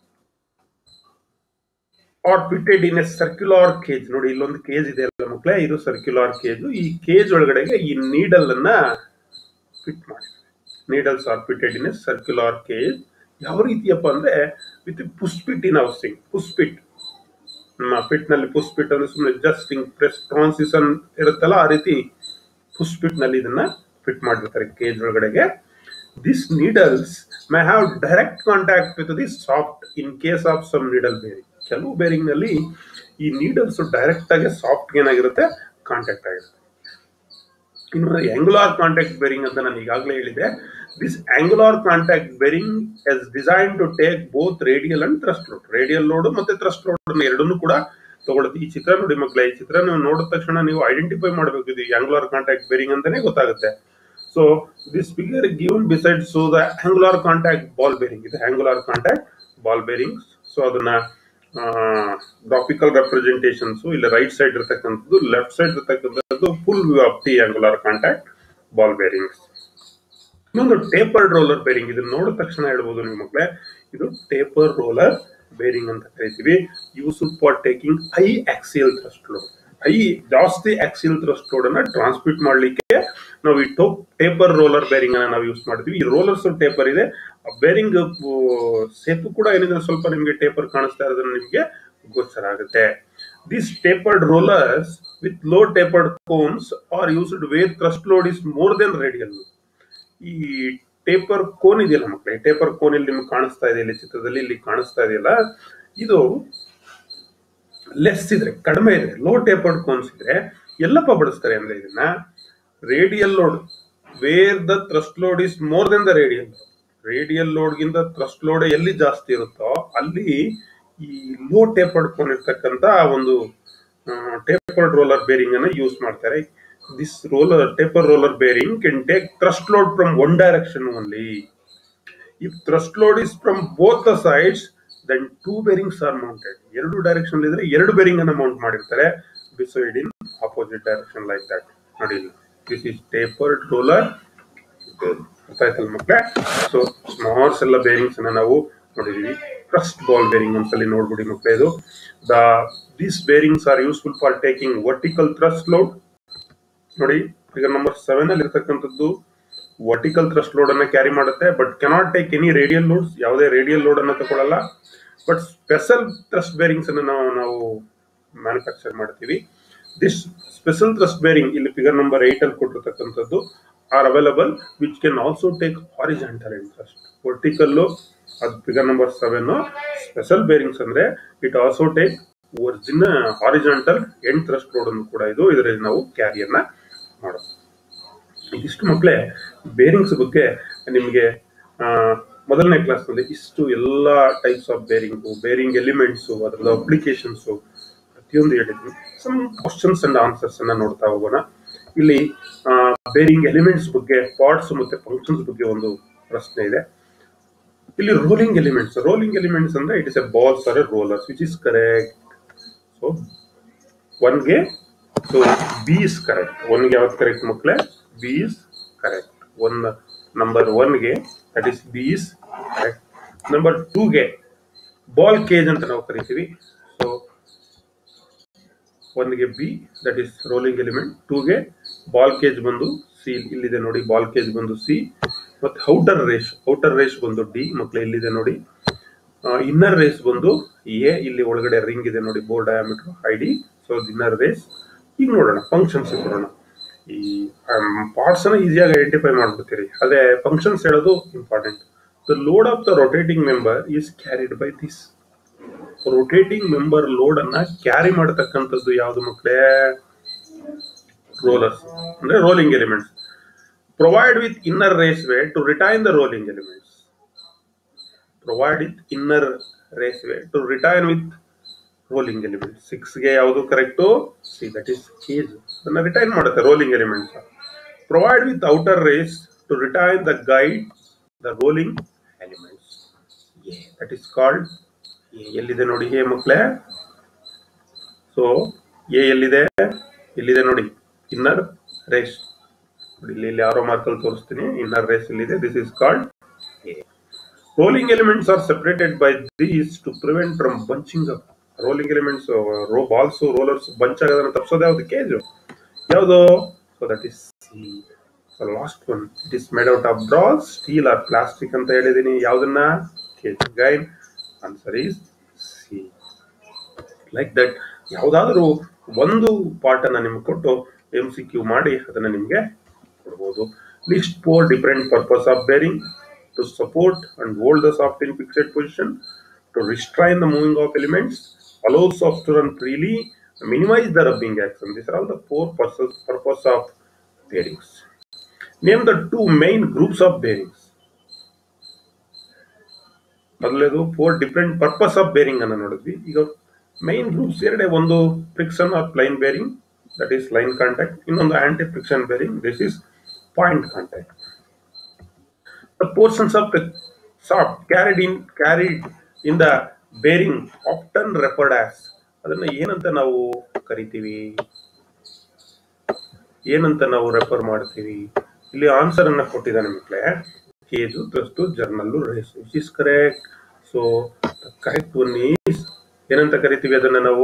are fitted in a circular cage ನೋಡಿ ಇಲ್ಲೊಂದು ಕೇಜ್ ಇದೆ ಅಲ್ಲ ಮಕ್ಕಳೇ ಇದು ಸರ್ಕ್ಯುಲರ್ ಕೇಜ್ ಈ ಕೇಜ್ ಒಳಗಡೆಗೆ ಈ ನೀಡಲ್ ಅನ್ನ ಫಿಟ್ ಮಾಡಿದ್ದಾರೆ needles are fitted in a circular cage ಯಾವ ರೀತಿಯಪ್ಪ ಅಂದ್ರೆ ವಿತ್ ಪುಷ್ಪಿಟ್ ಇನ್ ಹೌಸಿಂಗ್ ಪುಷ್ಪಿಟ್ ನಮ್ಮ ಪಿಟ್ ನಲ್ಲಿ ಪುಷ್ಪಿಟ್ ಅಂದ್ರೆ ಸುಮ್ಮನೆ ಜಸ್ಟ್ ಹಿಂಗ್ ಪ್ರೆಸ್ ಟ್ರಾನ್ಸಿಷನ್ ಇರುತ್ತಲ್ಲ ಆ ರೀತಿ ಪುಷ್ಪಿಟ್ ನಲ್ಲಿ ಇದನ್ನ ಫಿಟ್ ಮಾಡಿರ್ತಾರೆ ಕೇಜ್ ಒಳಗಡೆಗೆ this needles may have direct contact with the shaft in case of some needle bearing ಕೆಲವು ಬೇರಿಂಗ್ ನಲ್ಲಿ ಈ ನೀಡಲ್ಸ್ ಡೈರೆಕ್ಟ್ ಆಗಿ ಸಾಫ್ಟ್ ಏನಾಗಿರುತ್ತೆ ಕಾಂಟ್ಯಾಕ್ಟ್ ಆಗಿರುತ್ತೆ ಇನ್ನು ಆಂಗುಲಾರ್ ಕಾಂಟ್ಯಾಕ್ಟ್ ಬೇರಿಂಗ್ ಅಂತ ನಾನು ಈಗಾಗಲೇ ಹೇಳಿದೆ this angular contact bearing is design to take both radial and thrust load radial load ಮತ್ತೆ ಥ್ರಸ್ಟ್ ಲೋಡ್ ಎರಡನ್ನೂ ಕೂಡ ತಗೊಳುತ್ತೆ ಈ ಚಿತ್ರ ನೋಡಿ ಮಕ್ಕಳೇ ಈ ಚಿತ್ರ ನೀವು ನೋಡಿದ ತಕ್ಷಣ ನೀವು ಐಡೆಂಟಿಫೈ ಮಾಡಬೇಕು ಇದು ಆಂಗುಲಾರ್ ಕಾಂಟ್ಯಾಕ್ಟ್ ಬೇರಿಂಗ್ ಅಂತಾನೆ ಗೊತ್ತಾಗುತ್ತೆ so this figure given beside so the angular contact ball bearing ಇದು angular contact ball bearing so ಅದನ್ನ ಗ್ರಾಫಿಕಲ್ ರೆಪ್ರೆಸೆಂಟೇಷನ್ಸ್ ಇಲ್ಲ ರೈಟ್ ಸೈಡ್ ಇರತಕ್ಕಂಥದ್ದು ಲೆಫ್ಟ್ ಸೈಡ್ ಇರತಕ್ಕಂಥದ್ದು full view of the angular contact ball bearings ಇನ್ನೊಂದು tapered roller bearing ಇದನ್ನ ನೋಡಿದ ತಕ್ಷಣ ಹೇಳ್ಬೋದು ನೀವು ಮಕ್ಕಳೇ ಇದು ಟೇಪರ್ ರೋಲರ್ ಬೇರಿಂಗ್ ಅಂತ ಕರಿತೀವಿ use for taking high axial thrust load high ಜಾಸ್ತಿ ಆಕ್ಸಿಯಲ್ ಥ್ರಸ್ಟ್ ಲೋಡ್ ಅನ್ನ ಟ್ರಾನ್ಸ್ಮಿಟ್ ಮಾಡ್ಲಿಕ್ಕೆ ನಾವು ಈ ಟೋಪ್ ಟೇಪರ್ ರೋಲರ್ ಬೇರಿಂಗ್ ಅನ್ನ ನಾವು ಯೂಸ್ ಮಾಡ್ತೀವಿ ಈ ರೋಲರ್ಸ್ ಟೇಪರ್ ಇದೆ ಬೇರಿಂಗ್ ಸೇಪು ಕೂಡ ಏನಿದೆ ಸ್ವಲ್ಪ ನಿಮಗೆ ಟೇಪರ್ ಕಾಣಿಸ್ತಾ ಇರೋದನ್ನ ನಿಮಗೆ ಗೋಚರ ಆಗುತ್ತೆ this tapered rollers with low tapered cones are used where thrust load is more than radial ಈ ಟೇಪರ್ ಕೋನ್ ಇದೆಯಲ್ಲ ಮಕ್ಕಳೇ ಟೇಪರ್ ಕೋನ್ ಇಲ್ಲಿ ನಿಮ್ಗೆ ಕಾಣಿಸ್ತಾ ಇದೆ ಇಲ್ಲಿ ಚಿತ್ರದಲ್ಲಿ ಇಲ್ಲಿ ಕಾಣಿಸ್ತಾ ಇದೆಯಲ್ಲ ಇದು ಲೆಸ್ ಇದ್ರೆ ಕಡಿಮೆ ಇದೆ ಲೋ ಟೇಪರ್ಡ್ ಕೋನ್ಸ್ ಇದ್ರೆ ಎಲ್ಲಪ್ಪ ಬಳಸ್ತಾರೆ ಅಂದ್ರೆ ಇದನ್ನ radial load where the thrust load is more than the radial radial ಲೋಡ್ಗಿಂತ ಥ್ರಸ್ಟ್ ಲೋಡ್ ಎಲ್ಲಿ ಜಾಸ್ತಿ ಇರುತ್ತೋ ಅಲ್ಲಿ ಈ ಲೋ ಟೇಪರ್ಡ್ ಕೊಂಡಿರ್ತಕ್ಕಂತ ಒಂದು ಟೇಪರ್ಡ್ ರೋಲರ್ ಬೇರಿಂಗ್ ಅನ್ನ ಯೂಸ್ ಮಾಡ್ತಾರೆ this roller taper roller bearing can take thrust load from one direction only if thrust load is from both the sides then two bearings are mounted ಎರಡು direction ಇದ್ರೆ ಎರಡು bearing ಅನ್ನ mount ಮಾಡಿರ್ತಾರೆ beside in opposite direction like that ನೋಡಿ this is tapered roller ಗೊತ್ತಾಯ್ತಲ್ಲ ಮಕ್ಕಳೇ so ಸ್ಮಾರ್ಸ್ ಎಲ್ಲ bearings ಅನ್ನ ನಾವು ನೋಡಿದೀವಿ ಫಸ್ಟ್ ಬಾಲ್ ಬೇರಿಂಗ್ ಒಂದ್ಸಲಿ ನೋಡ್ಬಿಡಿ ಮಕ್ಕಳೇ ಇದು the these bearings are useful for taking vertical thrust load ನೋಡಿ ಈಗ ನಂಬರ್ ಸೆವೆನ್ ಅಲ್ಲಿ ಇರ್ತಕ್ಕಂಥದ್ದು ವರ್ಟಿಕಲ್ ಥ್ರಸ್ಟ್ ಲೋಡ್ ಅನ್ನ ಕ್ಯಾರಿ ಮಾಡುತ್ತೆ but cannot take any radial loads ಯಾವುದೇ ರೇಡಿಯಲ್ ಲೋಡ್ ಅನ್ನ ತಗೊಳ್ಳಲ್ಲ ಬಟ್ ಸ್ಪೆಷಲ್ ಥ್ರಸ್ಟ್ ಬೇರಿಂಗ್ಸ್ ಅನ್ನು ನಾವು ನಾವು ಮ್ಯಾನುಫ್ಯಾಕ್ಚರ್ ಮಾಡ್ತೀವಿ ದಿಸ್ ಸ್ಪೆಷಲ್ ಥ್ರಸ್ಟ್ ಬೇರಿಂಗ್ ಇಲ್ಲಿ ಫಿಗರ್ ನಂಬರ್ ಏಟ್ ಅಲ್ಲಿ ಕೊಟ್ಟಿರ್ತಕ್ಕಂಥದ್ದು are available which can also take horizontal end thrust vertical ಅದು figure number seven special bearings ಅಂದ್ರೆ it also take original horizontal end thrust load ಅನ್ನು ಕೂಡ ಇದು ಇದರಲ್ಲಿ ನಾವು ಕ್ಯಾರಿಯನ್ನ ಮಾಡೋದು ಇದಿಷ್ಟು ಮಕ್ಕಳೇ ಬೇರಿಂಗ್ಸ್ ಬಗ್ಗೆ ನಿಮಗೆ ಮೊದಲನೇ ಕ್ಲಾಸ್ನಲ್ಲಿ ಇಷ್ಟು ಎಲ್ಲ types of bearing bearing elements ಅದರದ ಅಪ್ಲಿಕೇಶನ್ಸು ಪ್ರತಿಯೊಂದು ಹೇಳಿದ್ವಿ ಸಮ್ ಕ್ವಶನ್ಸ್ ಅಂಡ್ ಆನ್ಸರ್ಸ್ ಅನ್ನ ನೋಡ್ತಾ ಹೋಗೋಣ ಇಲ್ಲಿ ಬೇರಿಂಗ್ ಎಲಿಮೆಂಟ್ಸ್ ಬಗ್ಗೆ ಪಾರ್ಟ್ಸ್ ಮತ್ತೆ ಫಂಕ್ಷನ್ಸ್ ಬಗ್ಗೆ ಒಂದು ಪ್ರಶ್ನೆ ಇದೆ ಇಲ್ಲಿ ರೋಲಿಂಗ್ ಎಲಿಮೆಂಟ್ಸ್ ರೋಲಿಂಗ್ ಎಲಿಮೆಂಟ್ಸ್ ಅಂದ್ರೆ it is a balls or a rollers which is correct so ಒನ್ಗೆ ಸೊ ಬಿ ಇಸ್ ಕರೆಕ್ಟ್ ಒನ್ಗೆ ಯಾವ್ದು ಕರೆಕ್ಟ್ ಮಕ್ಕಳೇ B is correct one number ಒನ್ಗೆ that is B is correct number ಟೂಗೆ ball cage ಅಂತ ನಾವು ಕರಿತೀವಿ ಸೊ ಒಂದಿಗೆ B that is rolling element ಟೂಗೆ ಬಾಲ್ ಕೇಜ್ ಬಂದು ಸಿ ಇಲ್ಲಿದೆ ನೋಡಿ ಬಾಲ್ ಕೇಜ್ ಬಂದು ಸಿ ಮತ್ತೆ ಔಟರ್ ರೇಸ್ ಔಟರ್ ರೇಸ್ ಬಂದು ಡಿ ಮಕ್ಕಳು ಇಲ್ಲಿದೆ ನೋಡಿ ಇನ್ನರ್ ರೇಸ್ ಬಂದು ಎ ಇಲ್ಲಿ ಒಳಗಡೆ ರಿಂಗ್ ಇದೆ ನೋಡಿ bore diameter I D so inner race ಈಗ ನೋಡೋಣ ಫಂಕ್ಷನ್ಸ್ ಕೊಡೋಣ ಈ ಪಾರ್ಟ್ಸ್ ಅನ್ನ ಈಸಿಯಾಗಿ ಐಡೆಂಟಿಫೈ ಮಾಡ್ಬಿಡ್ತೀರಿ ಅದೇ ಫಂಕ್ಷನ್ಸ್ ಹೇಳೋದು important the load of the rotating member is carried by this rotating member load ಅನ್ನ ಕ್ಯಾರಿ ಮಾಡತಕ್ಕಂಥದ್ದು ಯಾವುದು ಮಕ್ಕಳೇ ರೋಲರ್ಸ್ ಅಂದ್ರೆ rolling elements provide with inner race way to retain the rolling elements provide with inner race way to retain with rolling element ಸಿಕ್ಸ್ಗೆ ಯಾವುದು correct C that is cage ಅದನ್ನ retain ಮಾಡುತ್ತೆ rolling elements provide with outer race to retain the guide the rolling elements that is called ಎಲ್ಲಿದೆ ನೋಡಿ A ಮಕ್ಕಳೇ so A ಎಲ್ಲಿದೆ ಇಲ್ಲಿದೆ ನೋಡಿ ಇನ್ನರ್ ರೇಸ್ ಇಲ್ಲಿ ಇಲ್ಲಿ ಯಾರೋ ಮಾರ್ಕಲ್ಲಿ ತೋರಿಸ್ತೀನಿ ಇನ್ನರ್ ರೇಸ್ ಇಲ್ಲಿದೆ this is called a rolling elements are separated by these to prevent from bunching up rolling elements row balls rollers bunch ಆಗೋದನ್ನ ತಪ್ಪಿಸೋದು ಯಾವ್ದು ಕೇಜ್ ಯಾವುದು so that is C so last one it is made out of brass steel or plastic ಅಂತ ಹೇಳಿದೀನಿ ಯಾವ್ದನ್ನ cage again answer is C like that ಯಾವುದಾದ್ರೂ ಒಂದು part ಅನ್ನ ನಿಮ್ಗೆ ಕೊಟ್ಟು ಎಂ ಸಿ ಕ್ಯೂ ಮಾಡಿ ಅದನ್ನ ನಿಮ್ಗೆ ಕೊಡ್ಬೋದು list four different purpose of bearing to support and hold the shaft in fixed position to restrain the moving of elements allow soft to run freely, minimize the rubbing action. These are all the four purposes, purpose of bearings. Name the two main groups of bearings. ಮೊದಲೇದು four different purpose of bearing ಅನ್ನ ನೋಡಿದ್ವಿ ಈಗ main groups ಎರಡೇ ಒಂದು friction of line bearing that is line contact ಇನ್ನೊಂದು anti friction bearing this is point contact the portions of the shaft carried in carried in the bearing often referred as ಅದನ್ನ ಏನಂತ ನಾವು ಕರಿತೀವಿ ಏನಂತ ನಾವು refer ಮಾಡ್ತೀವಿ ಇಲ್ಲಿ ಆನ್ಸರ್ ಅನ್ನ ಕೊಟ್ಟಿದ್ದಾನೆ ಮಕ್ಕಳೇ cage thrust journal race which is correct so correct one is ಏನಂತ ಕರಿತೀವಿ ಅದನ್ನ ನಾವು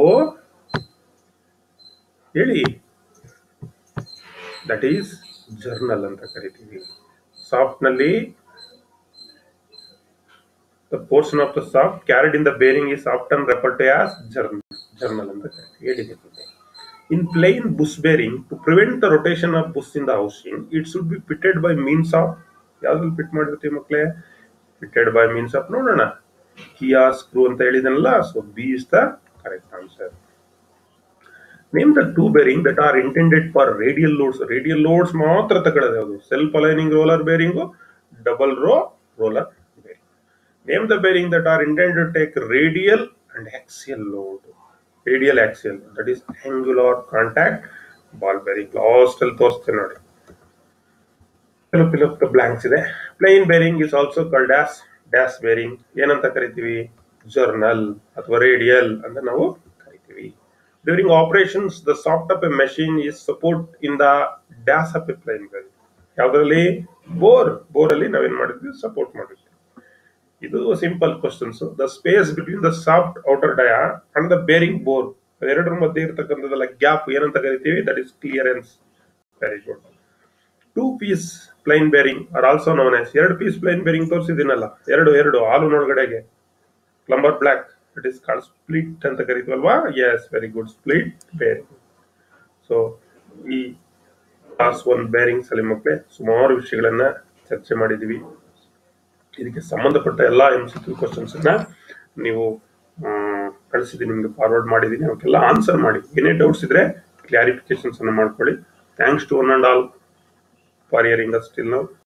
ಹೇಳಿ ದಟ್ ಈಸ್ ಜರ್ನಲ್ ಅಂತ ಕರಿತೀವಿ ಸಾಫ್ಟ್ ನಲ್ಲಿ the portion of the shaft carried in the bearing is often referred to as journal, journal ಅಂತ ಹೇಳಿದೆ In plain bush bearing, to prevent the rotation of bush in the housing, it should be fitted by means of ಯಾವ್ದ್ರಲ್ಲಿ fit ಮಾಡಿರ್ತೀವಿ ಮಕ್ಕಳೇ fitted by means of ನೋಡೋಣ ಕಿಯಾ screw ಅಂತ ಹೇಳಿದನಲ್ಲ so B is the correct answer name the two bearing that are intended for radial loads radial loads ಮಾತ್ರ ತಗೊಳ್ಳೋದು ಯಾವುದು self aligning roller bearing double row roller bearing. Name the bearing that are intended to take radial and axial load. Radial axial that is angular contact ball bearing. Last ಅಲ್ಲಿ ತೋರಿಸ್ತೇನೆ ನೋಡಿ fill fill up blanks ಇದೆ plain bearing is also called as dash bearing ಏನಂತ ಕರಿತೀವಿ journal ಅಥವಾ radial ಅಂತ ನಾವು ಕರಿತೀವಿ during operations the shaft of a machine is support in the dash of a plain bearing ಯಾವ್ದ್ರಲ್ಲಿ ಬೋರ್ ಬೋರ್ ಅಲ್ಲಿ ನಾವೇನ್ ಮಾಡಿದ್ವಿ ಸಪೋರ್ಟ್ ಮಾಡಿದ್ವಿ ಇದು simple questions the space between the shaft outer dia and the bearing bore ಎರಡರ ಮಧ್ಯೆ ಇರತಕ್ಕಂಥದ್ದಲ್ಲ gap ಏನಂತ ಕರಿತೀವಿ that is clearance very good two piece plain bearing are also known as ಎರಡು ಪೀಸ್ ಪ್ಲೈನ್ ಬೇರಿಂಗ್ ತೋರಿಸಿದ್ದೀನಲ್ಲ ಎರಡು ಎರಡು ಹಾಲುನೊಳಗಡೆಗೆ plumber block it is called split ಅಂತ ಕರಿತೀವಲ್ವಾ yes very good split bearing so ಈ ಕ್ಲಾಸ್ ಒನ್ ಬೇರಿಂಗ್ಸ್ ಅಲ್ಲಿ ಮಕ್ಕಳೇ ಸುಮಾರು ವಿಷಯಗಳನ್ನ ಚರ್ಚೆ ಮಾಡಿದೀವಿ ಇದಕ್ಕೆ ಸಂಬಂಧಪಟ್ಟ ಎಲ್ಲ ಎಂ ಸಿ ಕ್ಯೂ ಕ್ವಶನ್ಸ್ ಅನ್ನ ನೀವು ಕಳಿಸಿದ್ದೀನಿ ನಿಮ್ಗೆ ಫಾರ್ವರ್ಡ್ ಮಾಡಿದ್ದೀನಿ ಅವಕ್ಕೆಲ್ಲ ಆನ್ಸರ್ ಮಾಡಿ ಏನೇ ಡೌಟ್ಸ್ ಇದ್ರೆ ಕ್ಲಾರಿಫಿಕೇಶನ್ಸ್ ಅನ್ನ ಮಾಡ್ಕೊಳ್ಳಿ thanks to one and all for hearing us till now